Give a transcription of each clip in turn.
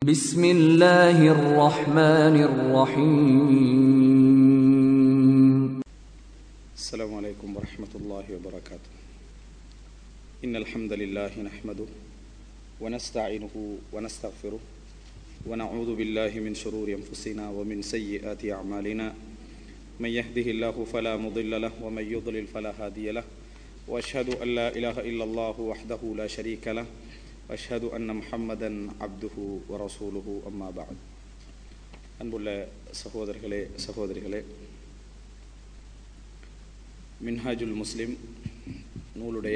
بسم الله الرحمن الرحيم السلام عليكم ورحمة الله وبركاته إن الحمد لله نحمده ونستعينه ونستغفره ونعوذ بالله من شرور أنفسنا ومن سيئات أعمالنا من يهده الله فلا مضل له ومن يضلل فلا هادي له وأشهد أن لا إله إلا الله وحده لا شريك له وأشهد أن محمدا عبده ورسوله أما بعد அன்புள்ள சகோதரர்களே சகோதரிகளே மின்ஹாஜுல் முஸ்லிம் நூலுடைய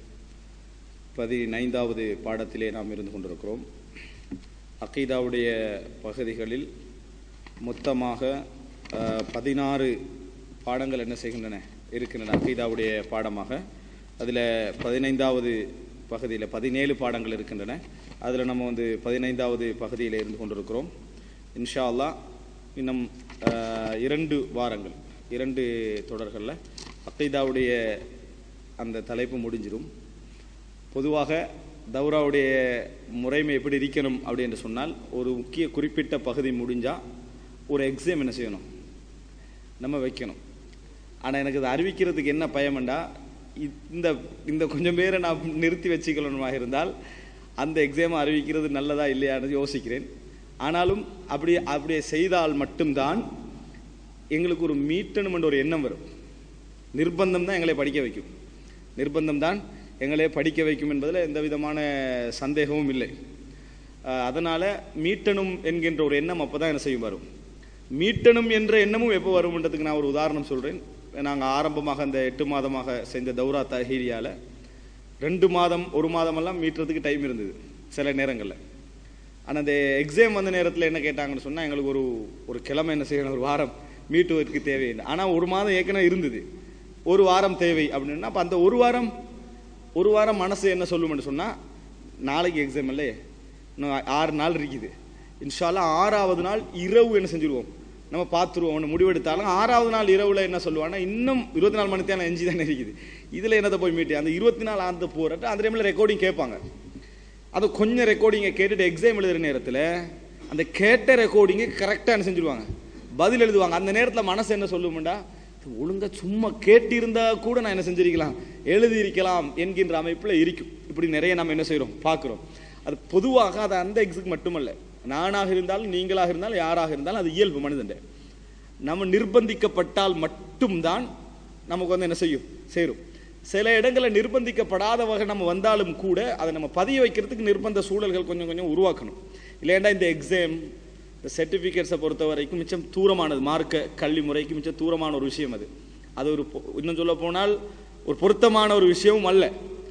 பதினைந்தாவது பாடத்திலே நாம் இருந்து கொண்டிருக்கிறோம் அக்கீதாவுடைய பகுதிகளில் மொத்தமாக அஹ், பதினாறு பாடங்கள் என்ன செய்கின்றன இருக்கின்றன அக்கீதாவுடைய பாடமாக அதில் பதினைந்தாவது பகுதியில் பதினேழு பாடங்கள் இருக்கின்றன அதில் நம்ம வந்து பதினைந்தாவது பகுதியில் இருந்து கொண்டிருக்கிறோம் இன்ஷா அல்லாஹ் இன்னும் அஹ், இரண்டு வாரங்கள் இரண்டு தொடர்களில் அக்கீதாவுடைய அந்த தலைப்பு முடிஞ்சிடும் பொதுவாக தௌராவுடைய முறைமை எப்படி இருக்கணும் அப்படின்னு சொன்னால் ஒரு முக்கிய குறிப்பிட்ட பகுதி முடிஞ்சால் ஒரு எக்ஸாம் என்ன செய்யணும் நம்ம வைக்கணும் ஆனால் எனக்கு அதை அறிவிக்கிறதுக்கு என்ன பயமண்டா இந்த இந்த கொஞ்சம் பேரை நான் நிறுத்தி வச்சுக்கணுமாக இருந்தால் அந்த எக்ஸாமை அறிவிக்கிறது நல்லதா இல்லையான்னு யோசிக்கிறேன் ஆனாலும் அப்படி அப்படியே செய்தால் மட்டும்தான் எங்களுக்கு ஒரு மீட்டணும் என்ற ஒரு எண்ணம் வரும் நிர்பந்தம் தான் எங்களை படிக்க வைக்கும் நிர்பந்தம் தான் எங்களை படிக்க வைக்கும் என்பதில் எந்த விதமான சந்தேகமும் இல்லை அஹ் அதனால மீட்டணும் என்கின்ற ஒரு எண்ணம் அப்போ தான் என்ன செய்யும் வரும் மீட்டணும் என்ற எண்ணமும் எப்போ வரும்ன்றதுக்கு நான் ஒரு உதாரணம் சொல்கிறேன் நாங்கள் ஆரம்பமாக அந்த எட்டு மாதமாக செஞ்ச தௌரா தஹீரியால ரெண்டு மாதம் ஒரு மாதமெல்லாம் மீட்டுறதுக்கு டைம் இருந்தது சில நேரங்களில் ஆனால் அந்த எக்ஸாம் வந்த நேரத்தில் என்ன கேட்டாங்கன்னு சொன்னால் எங்களுக்கு ஒரு ஒரு கிழமை என்ன செய்யணும் ஒரு வாரம் மீட்டுவதற்கு தேவையில்லை ஆனால் ஒரு மாதம் ஏற்கனவே இருந்தது ஒரு வாரம் தேவை அப்படின்னா அப்போ அந்த ஒரு வாரம் ஒரு வாரம் மனசு என்ன சொல்லுமென்னு சொன்னால் நாளைக்கு எக்ஸாம் இல்லையே இன்னும் ஆறு நாள் இருக்குது இன்ஷால்லா ஆறாவது நாள் இரவு என்ன செஞ்சுருவோம் நம்ம பார்த்துருவோம் ஒன்று முடிவெடுத்தாலும் ஆறாவது நாள் இரவில் என்ன சொல்லுவாங்கன்னா இன்னும் இருபத்தி நாலு மணி தேவை எஞ்சி தானே இருக்குது இதில் என்னத்தை போய் மீட்டு அந்த இருபத்தி நாலு ஆண்டு போகிறட்டு அந்த டைமில் ரெக்கார்டிங் கேட்பாங்க அது கொஞ்சம் ரெக்கார்டிங்கை கேட்டுட்டு எக்ஸாம் எழுதுகிற நேரத்தில் அந்த கேட்ட ரெக்கார்டிங்கை கரெக்டாக என்ன செஞ்சுருவாங்க பதில் எழுதுவாங்க அந்த நேரத்தில் மனசு என்ன சொல்லுமெண்டா ஒழுங்கா சும்மா கேட்டிருந்தா கூட நான் என்ன செஞ்சிருக்கலாம் எழுதியிருக்கலாம் என்கின்ற அமைப்பில் இருக்கும் இப்படி நிறைய நம்ம என்ன செய்கிறோம் பார்க்குறோம் அது பொதுவாக அது அந்த எக்ஸுக்கு மட்டுமல்ல நானாக இருந்தாலும் நீங்களாக இருந்தாலும் யாராக இருந்தாலும் அது இயல்பு மனிதன் நம்ம நிர்பந்திக்கப்பட்டால் மட்டும்தான் நமக்கு வந்து என்ன செய்யும் சேரும் சில இடங்களில் நிர்பந்திக்கப்படாத வகை நம்ம வந்தாலும் கூட அதை நம்ம பதிய வைக்கிறதுக்கு நிர்பந்த சூழல்கள் கொஞ்சம் கொஞ்சம் உருவாக்கணும் இல்லைண்டா இந்த எக்ஸாம் இந்த சர்டிஃபிகேட்ஸை பொறுத்த வரைக்கும் மிச்சம் தூரமானது மார்க்க கல்வி முறைக்கு மிச்சம் தூரமான ஒரு விஷயம் அது அது ஒரு பொ- இன்னும் சொல்ல போனால் ஒரு பொருத்தமான ஒரு விஷயமும் அல்ல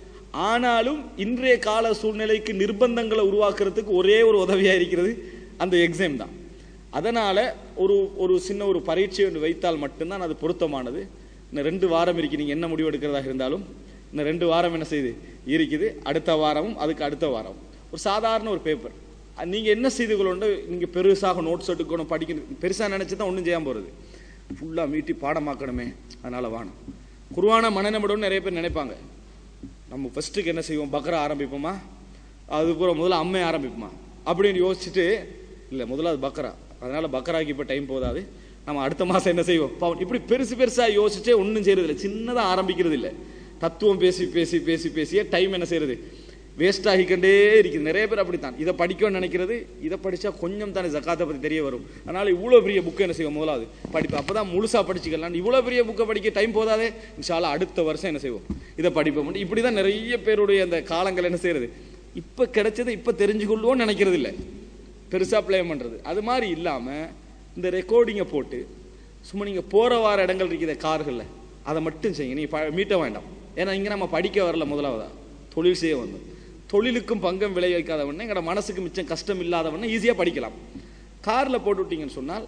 ஆனாலும் இன்றைய கால சூழ்நிலைக்கு நிர்பந்தங்களை உருவாக்குறதுக்கு ஒரே ஒரு உதவியாக இருக்கிறது அந்த எக்ஸாம் தான் அதனால் ஒரு ஒரு சின்ன ஒரு பரீட்சை ஒன்று வைத்தால் மட்டும்தான் அது பொருத்தமானது இன்னும் ரெண்டு வாரம் இருக்கு நீங்கள் என்ன முடிவு எடுக்கிறதாக இருந்தாலும் இன்னும் ரெண்டு வாரம் என்ன செய்யுது இருக்குது அடுத்த வாரமும் அதுக்கு அடுத்த வாரம் ஒரு சாதாரண ஒரு பேப்பர் நீங்கள் என்ன செய்து கொள்ளணும் நீங்கள் பெருசாக நோட்ஸ் எடுக்கணும் படிக்கணும் பெருசாக நினச்சி தான் ஒன்றும் செய்யாமல் போகிறது ஃபுல்லாக மீட்டி பாடமாக்கணுமே அதனால் வாணும் குருவான மனநம்படணும்னு நிறைய பேர் நினைப்பாங்க நம்ம ஃபஸ்ட்டுக்கு என்ன செய்வோம் பக்ரா ஆரம்பிப்போமா அதுக்கப்புறம் முதல்ல அம்மை ஆரம்பிப்போமா அப்படின்னு யோசிச்சுட்டு இல்லை முதல்ல அது பக்ரா அதனால பக்ராக்கு இப்போ டைம் போதாது நம்ம அடுத்த மாதம் என்ன செய்வோம் பாவம் இப்படி பெருசு பெருசாக யோசிச்சே ஒன்றும் செய்யறது இல்லை சின்னதாக ஆரம்பிக்கிறது இல்லை தத்துவம் பேசி பேசி பேசி பேசியே டைம் என்ன செய்யறது வேஸ்ட் ஆகிக்கொண்டே இருக்குது நிறைய பேர் அப்படித்தான் இதை படிக்கணும்னு நினைக்கிறது இதை படித்தா கொஞ்சம் தானே ஜக்காத்தை பற்றி தெரிய வரும் அதனால் இவ்வளோ பெரிய புக்கை என்ன செய்வோம் முதலாவது படிப்போம் அப்போ தான் முழுசாக படிச்சுக்கலாம் இவ்வளோ பெரிய புக்கை படிக்க டைம் போதாதே இன்ஷால்லா அடுத்த வருஷம் என்ன செய்வோம் இதை படிப்போம் இப்படி தான் நிறைய பேருடைய அந்த காலங்கள் என்ன செய்யறது இப்போ கிடைச்சதை இப்போ தெரிஞ்சுக்கொள்வோம்னு நினைக்கிறது இல்லை பெருசாக ப்ளே பண்ணுறது அது மாதிரி இல்லாமல் இந்த ரெக்கார்டிங்கை போட்டு சும்மா நீங்கள் போகிற வார இடங்கள் இருக்கிற கார்களில் அதை மட்டும் செய்யுங்க நீங்கள் மீட்ட வேண்டாம் ஏன்னா இங்கே நம்ம படிக்க வரல முதலாவதா தொழில் செய்ய வந்தோம் தொழிலுக்கும் பங்கம் விளைவிக்காதவண்ணே எங்களோட மனசுக்கு மிச்சம் கஷ்டம் இல்லாதவண்ணே ஈஸியாக படிக்கலாம் காரில் போட்டு விட்டீங்கன்னு சொன்னால்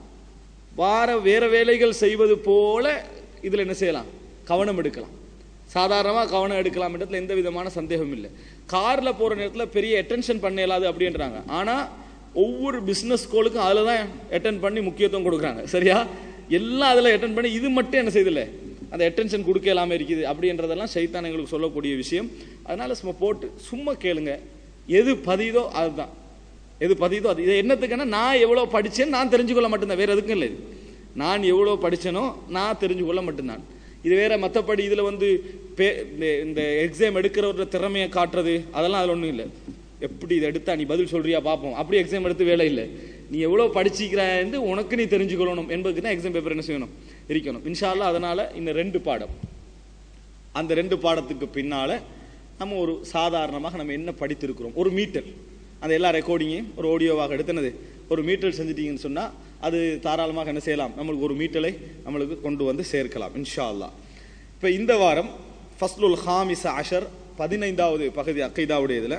வார வேற வேலைகள் செய்வது போல இதில் என்ன செய்யலாம் கவனம் எடுக்கலாம் சாதாரணமாக கவனம் எடுக்கலாம் இடத்துல எந்த விதமான சந்தேகமும் இல்லை காரில் போகிற நேரத்தில் பெரிய அட்டென்ஷன் பண்ண இயலாது அப்படின்றாங்க ஆனால் ஒவ்வொரு பிஸ்னஸ் கோலுக்கும் அதில் தான் அட்டன் பண்ணி முக்கியத்துவம் கொடுக்குறாங்க சரியா எல்லாம் அதில் அட்டன் பண்ணி இது மட்டும் என்ன செய்தில்லை அந்த அட்டென்ஷன் கொடுக்க இல்லாமல் இருக்குது அப்படின்றதெல்லாம் சைத்தான் எங்களுக்கு சொல்லக்கூடிய விஷயம் அதனால சும்மா போட்டு சும்மா கேளுங்க எது பதியுதோ அதுதான் எது பதியுதோ அது இது என்னத்துக்குன்னா நான் எவ்வளோ படித்தேன்னு நான் தெரிஞ்சுக்கொள்ள மட்டும்தான் வேற எதுக்கும் இல்லை இது நான் எவ்வளோ படித்தேனோ நான் தெரிஞ்சுக்கொள்ள மட்டும்தான் இது வேற மற்றபடி இதில் வந்து பே இந்த- இந்த எக்ஸாம் எடுக்கிறவரோட திறமையை காட்டுறது அதெல்லாம் அதில் ஒன்றும் இல்லை எப்படி இதை எடுத்தா நீ பதில் சொல்றியா பார்ப்போம் அப்படி எக்ஸாம் எடுத்து வேலை இல்லை நீ எவ்வளோ படிச்சிக்கிறான்னு உனக்கு நீ தெரிஞ்சுக்கொள்ளணும் என்பதுக்கு தான் எக்ஸாம் பேப்பர் என்ன செய்யணும் இருக்கணும் இன்ஷா அல்லாஹ் அதனால இந்த ரெண்டு பாடம் அந்த ரெண்டு பாடத்துக்கு பின்னால நம்ம ஒரு சாதாரணமாக நம்ம என்ன படித்திருக்கிறோம் ஒரு மீட்டர் அந்த எல்லா ரெக்கார்டிங்கையும் ஒரு ஆடியோவாக எடுத்துனது ஒரு மீட்டர் செஞ்சிட்டீங்கன்னு சொன்னா அது தாராளமாக என்ன செய்யலாம் நம்மளுக்கு ஒரு மீட்டரை நம்மளுக்கு கொண்டு வந்து சேர்க்கலாம் இன்ஷா அல்லாஹ் இப்போ இந்த வாரம் ஃபஸ்லுல் ஹாமிஸ் அஷர் பதினைந்தாவது பகுதி அக்கைதாவுடைய இதில்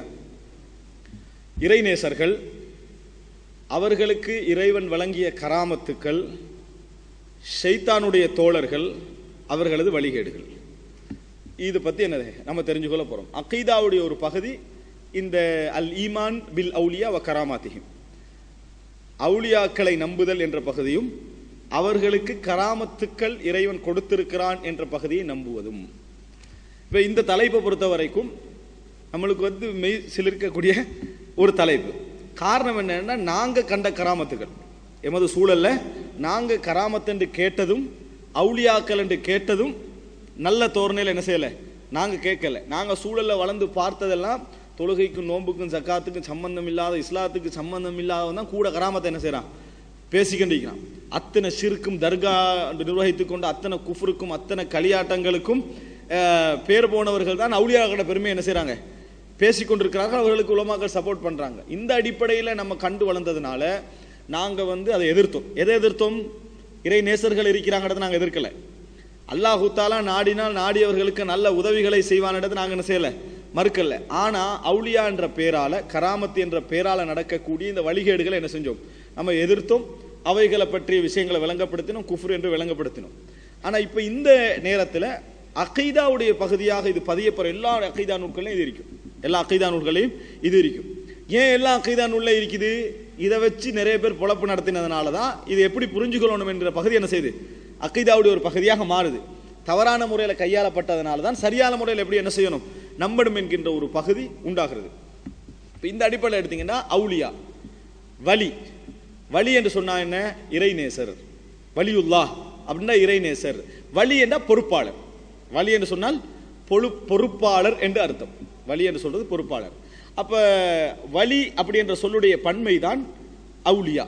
இறைநேசர்கள் அவர்களுக்கு இறைவன் வழங்கிய கராமத்துக்கள் ஷைத்தானுடைய தோழர்கள் அவர்களது வழிகேடுகள் இது பத்தி என்னது நம்ம தெரிஞ்சுக்கொள்ள போறோம் அக்கீதாவுடைய ஒரு பகுதி இந்த அல் ஈமான் பில் அவுலியா வ கராமாத்திஹிம் அவுலியாக்களை நம்புதல் என்ற பகுதியும் அவர்களுக்கு கராமத்துக்கள் இறைவன் கொடுத்திருக்கிறான் என்ற பகுதியை நம்புவதும் இப்ப இந்த தலைப்பை பொறுத்த வரைக்கும் நம்மளுக்கு வந்து மெய் சிலிர்க்கக்கூடிய ஒரு தலைப்பு காரணம் என்னன்னா நாங்க கண்ட கராமத்துகள் எமது சூழல்ல நாங்க கராமத் என்று கேட்டதும் அவுலியாக்கள் என்று கேட்டதும் நல்ல தோரணையில் என்ன செய்யல நாங்க கேட்கல நாங்க சூழல்ல வளர்ந்து பார்த்ததெல்லாம் தொழுகைக்கும் நோன்புக்கும் ஜக்காத்துக்கும் சம்பந்தம் இல்லாத இஸ்லாத்துக்கு சம்பந்தம் இல்லாதவன் தான் கூட கராமத்தை என்ன செய்றான் பேசிக்கொண்டிருக்கிறான் அத்தனை சிறுக்கும் தர்கா நிர்வகித்துக் கொண்டு அத்தனை குஃபருக்கும் அத்தனை களியாட்டங்களுக்கும் அஹ், பேர் போனவர்கள் தான் அவுலியாக்களோட பெருமை என்ன செய்றாங்க பேசிக்கொண்டிருக்கிறார்கள் அவர்களுக்கு உலமாக்கள் சப்போர்ட் பண்றாங்க இந்த அடிப்படையில் நம்ம கண்டு வளர்ந்ததுனால நாங்க வந்து அதை எதிர்த்தோம் எதை எதிர்த்தோம் இறை நேசர்கள் இருக்கிறாங்கிறத நாங்க எதிர்க்கல அல்லாஹு தாலா நாடினால் நாடியவர்களுக்கு நல்ல உதவிகளை செய்வான்ன்றது நாங்க என்ன செய்யல மறுக்கல ஆனா அவுலியா என்ற பேரால கராமத் என்ற பேரால நடக்கக்கூடிய இந்த வழிகேடுகளை என்ன செஞ்சோம் நம்ம எதிர்த்தோம் அவைகளை பற்றிய விஷயங்களை விளங்கப்படுத்தினோம் குஃப்ர் என்று விளங்கப்படுத்தினோம் ஆனா இப்ப இந்த நேரத்துல அகைதாவுடைய பகுதியாக இது பதியப்படுற எல்லா அகைதா நூல்களையும் இது இருக்கும் எல்லா அகைதா நூல்களையும் இது இருக்கும் ஏன் எல்லா அகைதா நூல்ல இருக்குது இதை வச்சு நிறைய பேர் பொழப்பு நடத்தினதுனால தான் இது எப்படி புரிஞ்சுக்கொள்ளணும் என்ற பகுதி என்ன செய்யுது அக்கைதாவுடைய ஒரு பகுதியாக மாறுது தவறான முறையில் கையாளப்பட்டதனால தான் சரியான முறையில் எப்படி என்ன செய்யணும் நம்பணும் என்கின்ற ஒரு பகுதி உண்டாகிறது இப்ப இந்த அடிப்படையில் எடுத்தீங்கன்னா அவுலியா வலி வலி என்று சொன்னா என்ன இறைநேசர் வலியுல்லா அப்படின்னா இறைநேசர் வலி என்ற பொறுப்பாளர் வலி என்று சொன்னால் பொழு பொறுப்பாளர் என்று அர்த்தம் வலி என்று சொல்றது பொறுப்பாளர் அப்ப வலி அப்படி என்ற சொல்லுடைய பன்மை தான் அவுலியா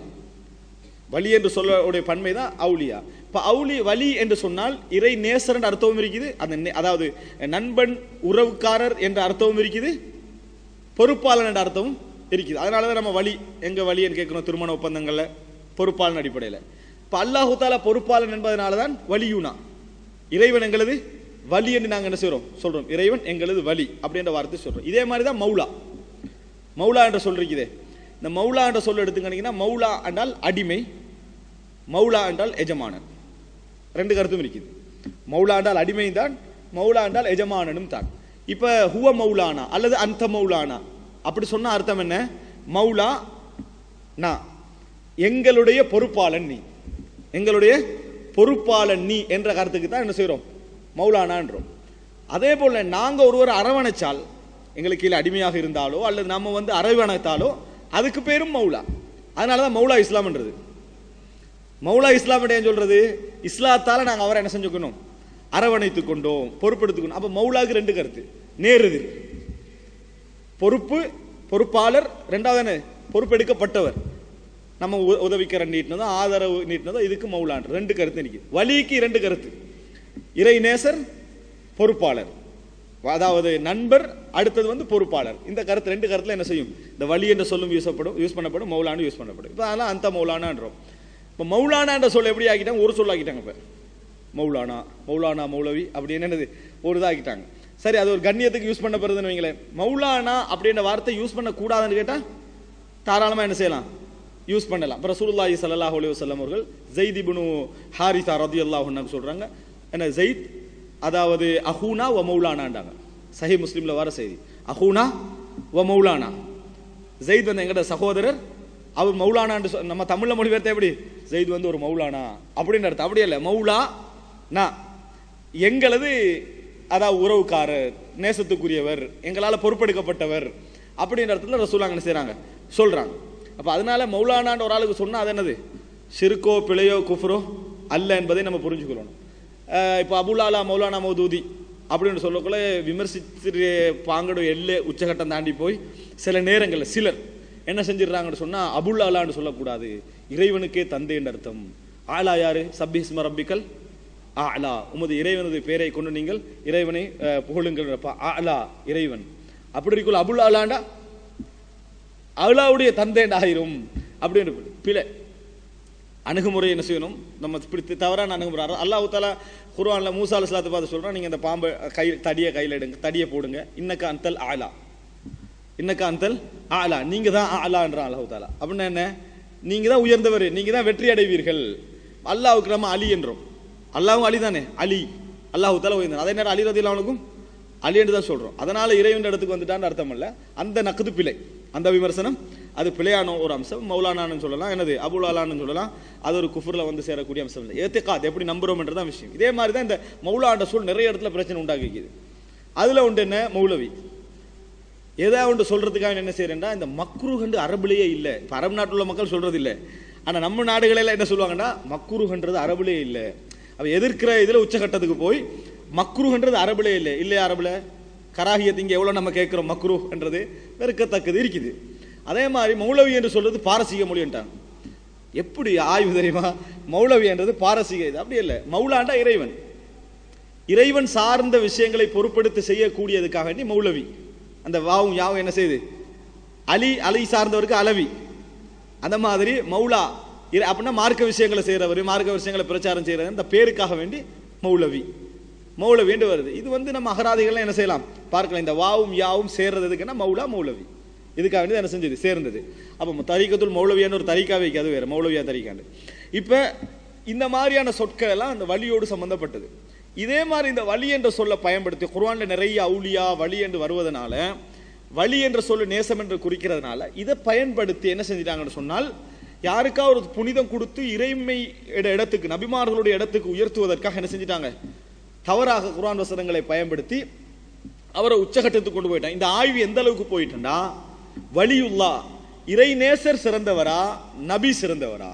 வலி என்று சொல்லக்கூடிய பன்மை தான் அவுலியா இப்ப அவுலி வலி என்று சொன்னால் இறை நேசர் என்ற அர்த்தமும் இருக்குது அந்த நே- அதாவது நண்பன் உறவுக்காரர் என்ற அர்த்தமும் இருக்குது பொறுப்பாளன் என்ற அர்த்தமும் இருக்குது அதனால தான் நம்ம வழி எங்க வழின்னு கேட்கணும் திருமண ஒப்பந்தங்கள்ல பொறுப்பாளன் அடிப்படையில் இப்ப அல்லாஹு தாலா பொறுப்பாளன் என்பதனால தான் வலியுனா இறைவன் எங்களது வலி என்று நாங்க என்ன செய்றோம் சொல்றோம் இறைவன் எங்களது வலி அப்படின்ற வார்த்தை சொல்றோம் இதே மாதிரி தான் மௌலா மௌலா என்ற சொல் இருக்குதே இந்த மௌலா என்ற சொல் எடுத்துக்கிட்டீங்கன்னா மௌலா என்றால் அடிமை மௌலா என்றால் எஜமானன் ரெண்டு கருத்தும் இருக்குது மௌலா என்றால் அடிமை தான் மௌலா என்றால் எஜமானனும் தான் இப்ப ஹுவ மௌலானா அல்லது அந்த மௌலானா அப்படி சொன்ன அர்த்தம் என்ன மௌலா நான் எங்களுடைய பொறுப்பாளன் நீ எங்களுடைய பொறுப்பாளன் நீ என்ற கருத்துக்கு தான் என்ன செய்றோம் மௌலானான்றோம் அதே போல நாங்க ஒருவர் அரவணைச்சால் எங்களுக்கு கீழே அடிமையாக இருந்தாலோ அல்லது நம்ம வந்து அரவணைத்தாலோ அதுக்கு பேரும் மௌலா அதனால தான் மௌலா இஸ்லாம்ன்றது மௌலா இஸ்லாம் ஏன் சொல்றது இஸ்லாத்தால நாங்க அவரை என்ன செஞ்சுக்கணும் அரவணைத்துக் கொண்டோம் பொறுப்பெடுத்துக்கணும் அப்ப மௌலாக்கு ரெண்டு கருத்து நேருதில் பொறுப்பு பொறுப்பாளர் ரெண்டாவது என்ன பொறுப்பெடுக்கப்பட்டவர் நம்ம உ- உதவிக்கரன் நீட்டினதோ ஆதரவு நீட்டினதோ இதுக்கு மௌலான் ரெண்டு கருத்து இருக்கு வலிக்கு ரெண்டு கருத்து இறை நேசர் பொறுப்பாளர் அதாவது நண்பர் அடுத்தது வந்து பொறுப்பாளர் இந்த கருத்து ரெண்டு கருத்துல என்ன செய்யும் இந்த வலி என்ற சொல்லும் யூஸப்படும் யூஸ் பண்ணப்படும் மௌலான்னு யூஸ் பண்ணப்படும் இப்போ அதெல்லாம் அந்த மௌலானான்றோம் இப்போ மௌலானான்ற சொல் எப்படி ஆக்கிட்டாங்க ஒரு சொல் ஆக்கிட்டாங்க இப்போ மௌலானா மௌலானா மௌலவி அப்படி என்னது ஒரு இதாகிட்டாங்க சரி அது ஒரு கண்ணியத்துக்கு யூஸ் பண்ண போறதுன்னு வைங்களேன் மௌலானா அப்படின்ற வார்த்தை யூஸ் பண்ண கூடாதுன்னு கேட்டா தாராளமா என்ன செய்யலாம் யூஸ் பண்ணலாம் அப்புறம் ரசூலுல்லாஹி ஸல்லல்லாஹு அலைஹி வஸல்லம் அவர்கள் ஜெயித் இப்னு ஹாரிசா ரலியல்லாஹு அன்ஹு சொல்றாங்க என்ன ஜெயித் அதாவது அஹூனா வ மௌலானாண்டாங்க சஹி முஸ்லிம்ல வர செய்தி அஹூனா வ மௌலானா ஜெயித் வந்து எங்கட சகோதரர் அவர் மௌலானான்னு சொ- நம்ம தமிழ்ல மொழிபெயர்த்த எப்படி ஜெயித் வந்து ஒரு மௌலானா அப்படின்னு அர்த்தம் அப்படியே இல்லை மௌலா நான் எங்களது அதாவது உறவுக்காரர் நேசத்துக்குரியவர் எங்களால் பொறுப்பெடுக்கப்பட்டவர் அப்படின்ற இடத்துல ரசூலாங்க என்ன செய்றாங்க சொல்றாங்க அப்போ அதனால மௌலானான்ற ஒரு ஆளுக்கு சொன்னால் அது என்னது ஷிருக்கோ பிழையோ குஃப்ரோ அல்ல என்பதை நம்ம புரிஞ்சுக்கிறோம் இப்போ அபுலாலா மௌலானா மௌதூதி அப்படின்னு சொல்லக்குள்ள விமர்சித்து பாங்கட எல்லை உச்சகட்டம் தாண்டி போய் சில நேரங்களில் சிலர் என்ன செஞ்சிடறாங்கன்னு சொன்னால் அபுல்லாலான்னு சொல்லக்கூடாது இறைவனுக்கே தந்தைன்ற அர்த்தம் ஆலா யாரு சப்பிஸ்ம ரப்பிக்கல் ஆலா உமது இறைவனது பெயரை கொண்டு நீங்கள் இறைவனை அஹ், புகழுங்கள் ஆலா இறைவன் அப்படி இருக்குள்ள அபுல் ஆலாண்டா அல்லாவுடைய தந்தைண்டா ஆயிரும் அப்படின்னு பிழை அணுகுமுறை என்ன செய்யணும் நம்ம இப்படி தி- தவறான அணுகுமுறை அதாவது அல்லாஹ் தாலா குர்ஆன்ல மூசா அலைஹிஸ்ஸலாத்தை பார்த்து சொல்றான் நீங்க அந்த பாம்பை கை தடியை கையில் எடுங்க தடியை போடுங்க இன்னக்க அந்தல் ஆலா இன்னக்க அந்தல் ஆலா நீங்க தான் ஆலான்றான் அல்லாஹ் தாலா அப்படின்னா என்ன நீங்க தான் உயர்ந்தவர் நீங்க தான் வெற்றி அடைவீர்கள் அல்லாஹ்வுக்கு நம்ம அலி என்றோம் அல்லாஹ்வும் அலி தானே அலி அல்லாஹ் தாலா உயர்ந்தவர் அதே நேரம் அலி ரதியில் அவனுக்கும் அலி என்று தான் சொல்றோம் அதனால இறைவன் இடத்துக்கு வந்துட்டான்னு அர்த்தம் இல்ல அந்த நக்குது பிழை அந்த விமர்சனம் அது பிழையான ஒரு அம்சம் மௌலானான்னு சொல்லலாம் என்னது அபுலாலான்னு சொல்லலாம் அது ஒரு குஃபுர்ல வந்து சேரக்கூடிய அம்சம் இல்லை ஏத்திகாத் எப்படி நம்புறோம்ன்றதான் விஷயம் இதே மாதிரி தான் இந்த மௌலான்ற சொல் நிறைய இடத்துல பிரச்சனை உண்டாக்கிக்குது அதுல உண்டு என்ன மௌலவி ஏதாவது ஒன்று சொல்றதுக்காக என்ன செய்யறேன்டா இந்த மக்ரூஹண்டு அரபுலேயே இல்லை இப்போ அரபு நாட்டில் உள்ள மக்கள் சொல்றது இல்லை ஆனா நம்ம நாடுகளில் என்ன சொல்லுவாங்கன்னா மக்ரூஹன்றது அரபுலேயே இல்லை அவ எதிர்க்கிற இதுல உச்சகட்டத்துக்கு போய் மக்ரூஹன்றது அரபுலே இல்லை இல்லையா அரபுல கராகியத் இங்க எவ்வளவு நம்ம கேட்கிறோம் மக்ரூஹ்ன்றது வெறுக்கத்தக்கது இருக்குது அதே மாதிரி மௌலவி என்று சொல்றது பாரசீக மொழின்ட்டாங்க எப்படி ஆய்வு தெரியுமா மௌலவி என்றது பாரசீக இது அப்படி இல்லை மௌலாண்டா இறைவன் இறைவன் சார்ந்த விஷயங்களை பொறுப்படுத்தி செய்யக்கூடியதுக்காக வேண்டி மௌலவி அந்த வாவும் யாவும் என்ன செய்யுது அலி அலி சார்ந்தவருக்கு அலவி அந்த மாதிரி மௌலா இர- அப்படின்னா மார்க்க விஷயங்களை செய்கிறவர் மார்க்க விஷயங்களை பிரச்சாரம் செய்கிறவர் இந்த பேருக்காக வேண்டி மௌலவி மௌலவி என்று வருது இது வந்து நம்ம அகராதிகள்லாம் என்ன செய்யலாம் பார்க்கலாம் இந்த வாவும் யாவும் சேர்றது எதுக்குன்னா மௌலா மௌலவி இதுக்காக வேண்டி என்ன செஞ்சது சேர்ந்தது அப்போ தரிக்கத்துல் மௌலவியான்னு ஒரு தரிக்கா வைக்காது வேறு மௌலவியா தரிக்காண்டு இப்போ இந்த மாதிரியான சொற்கள் எல்லாம் அந்த வழியோடு சம்பந்தப்பட்டது இதே மாதிரி இந்த வழி என்ற சொல்லை பயன்படுத்தி குர்ஆன்ல நிறைய அவுலியா வழி என்று வருவதனால வழி என்ற சொல்லு நேசம் என்று குறிக்கிறதுனால இதை பயன்படுத்தி என்ன செஞ்சிட்டாங்கன்னு சொன்னால் யாருக்கா ஒரு புனிதம் கொடுத்து இறைமை இட- இடத்துக்கு நபிமார்களுடைய இடத்துக்கு உயர்த்துவதற்காக என்ன செஞ்சிட்டாங்க தவறாக குர்ஆன் வசனங்களை பயன்படுத்தி அவரை உச்சகட்டத்துக்கு கொண்டு போயிட்டான் இந்த ஆய்வு எந்த அளவுக்கு போயிட்டுன்னா வலியுல்லா இறை நேசர் சிறந்தவரா நபி சிறந்தவரா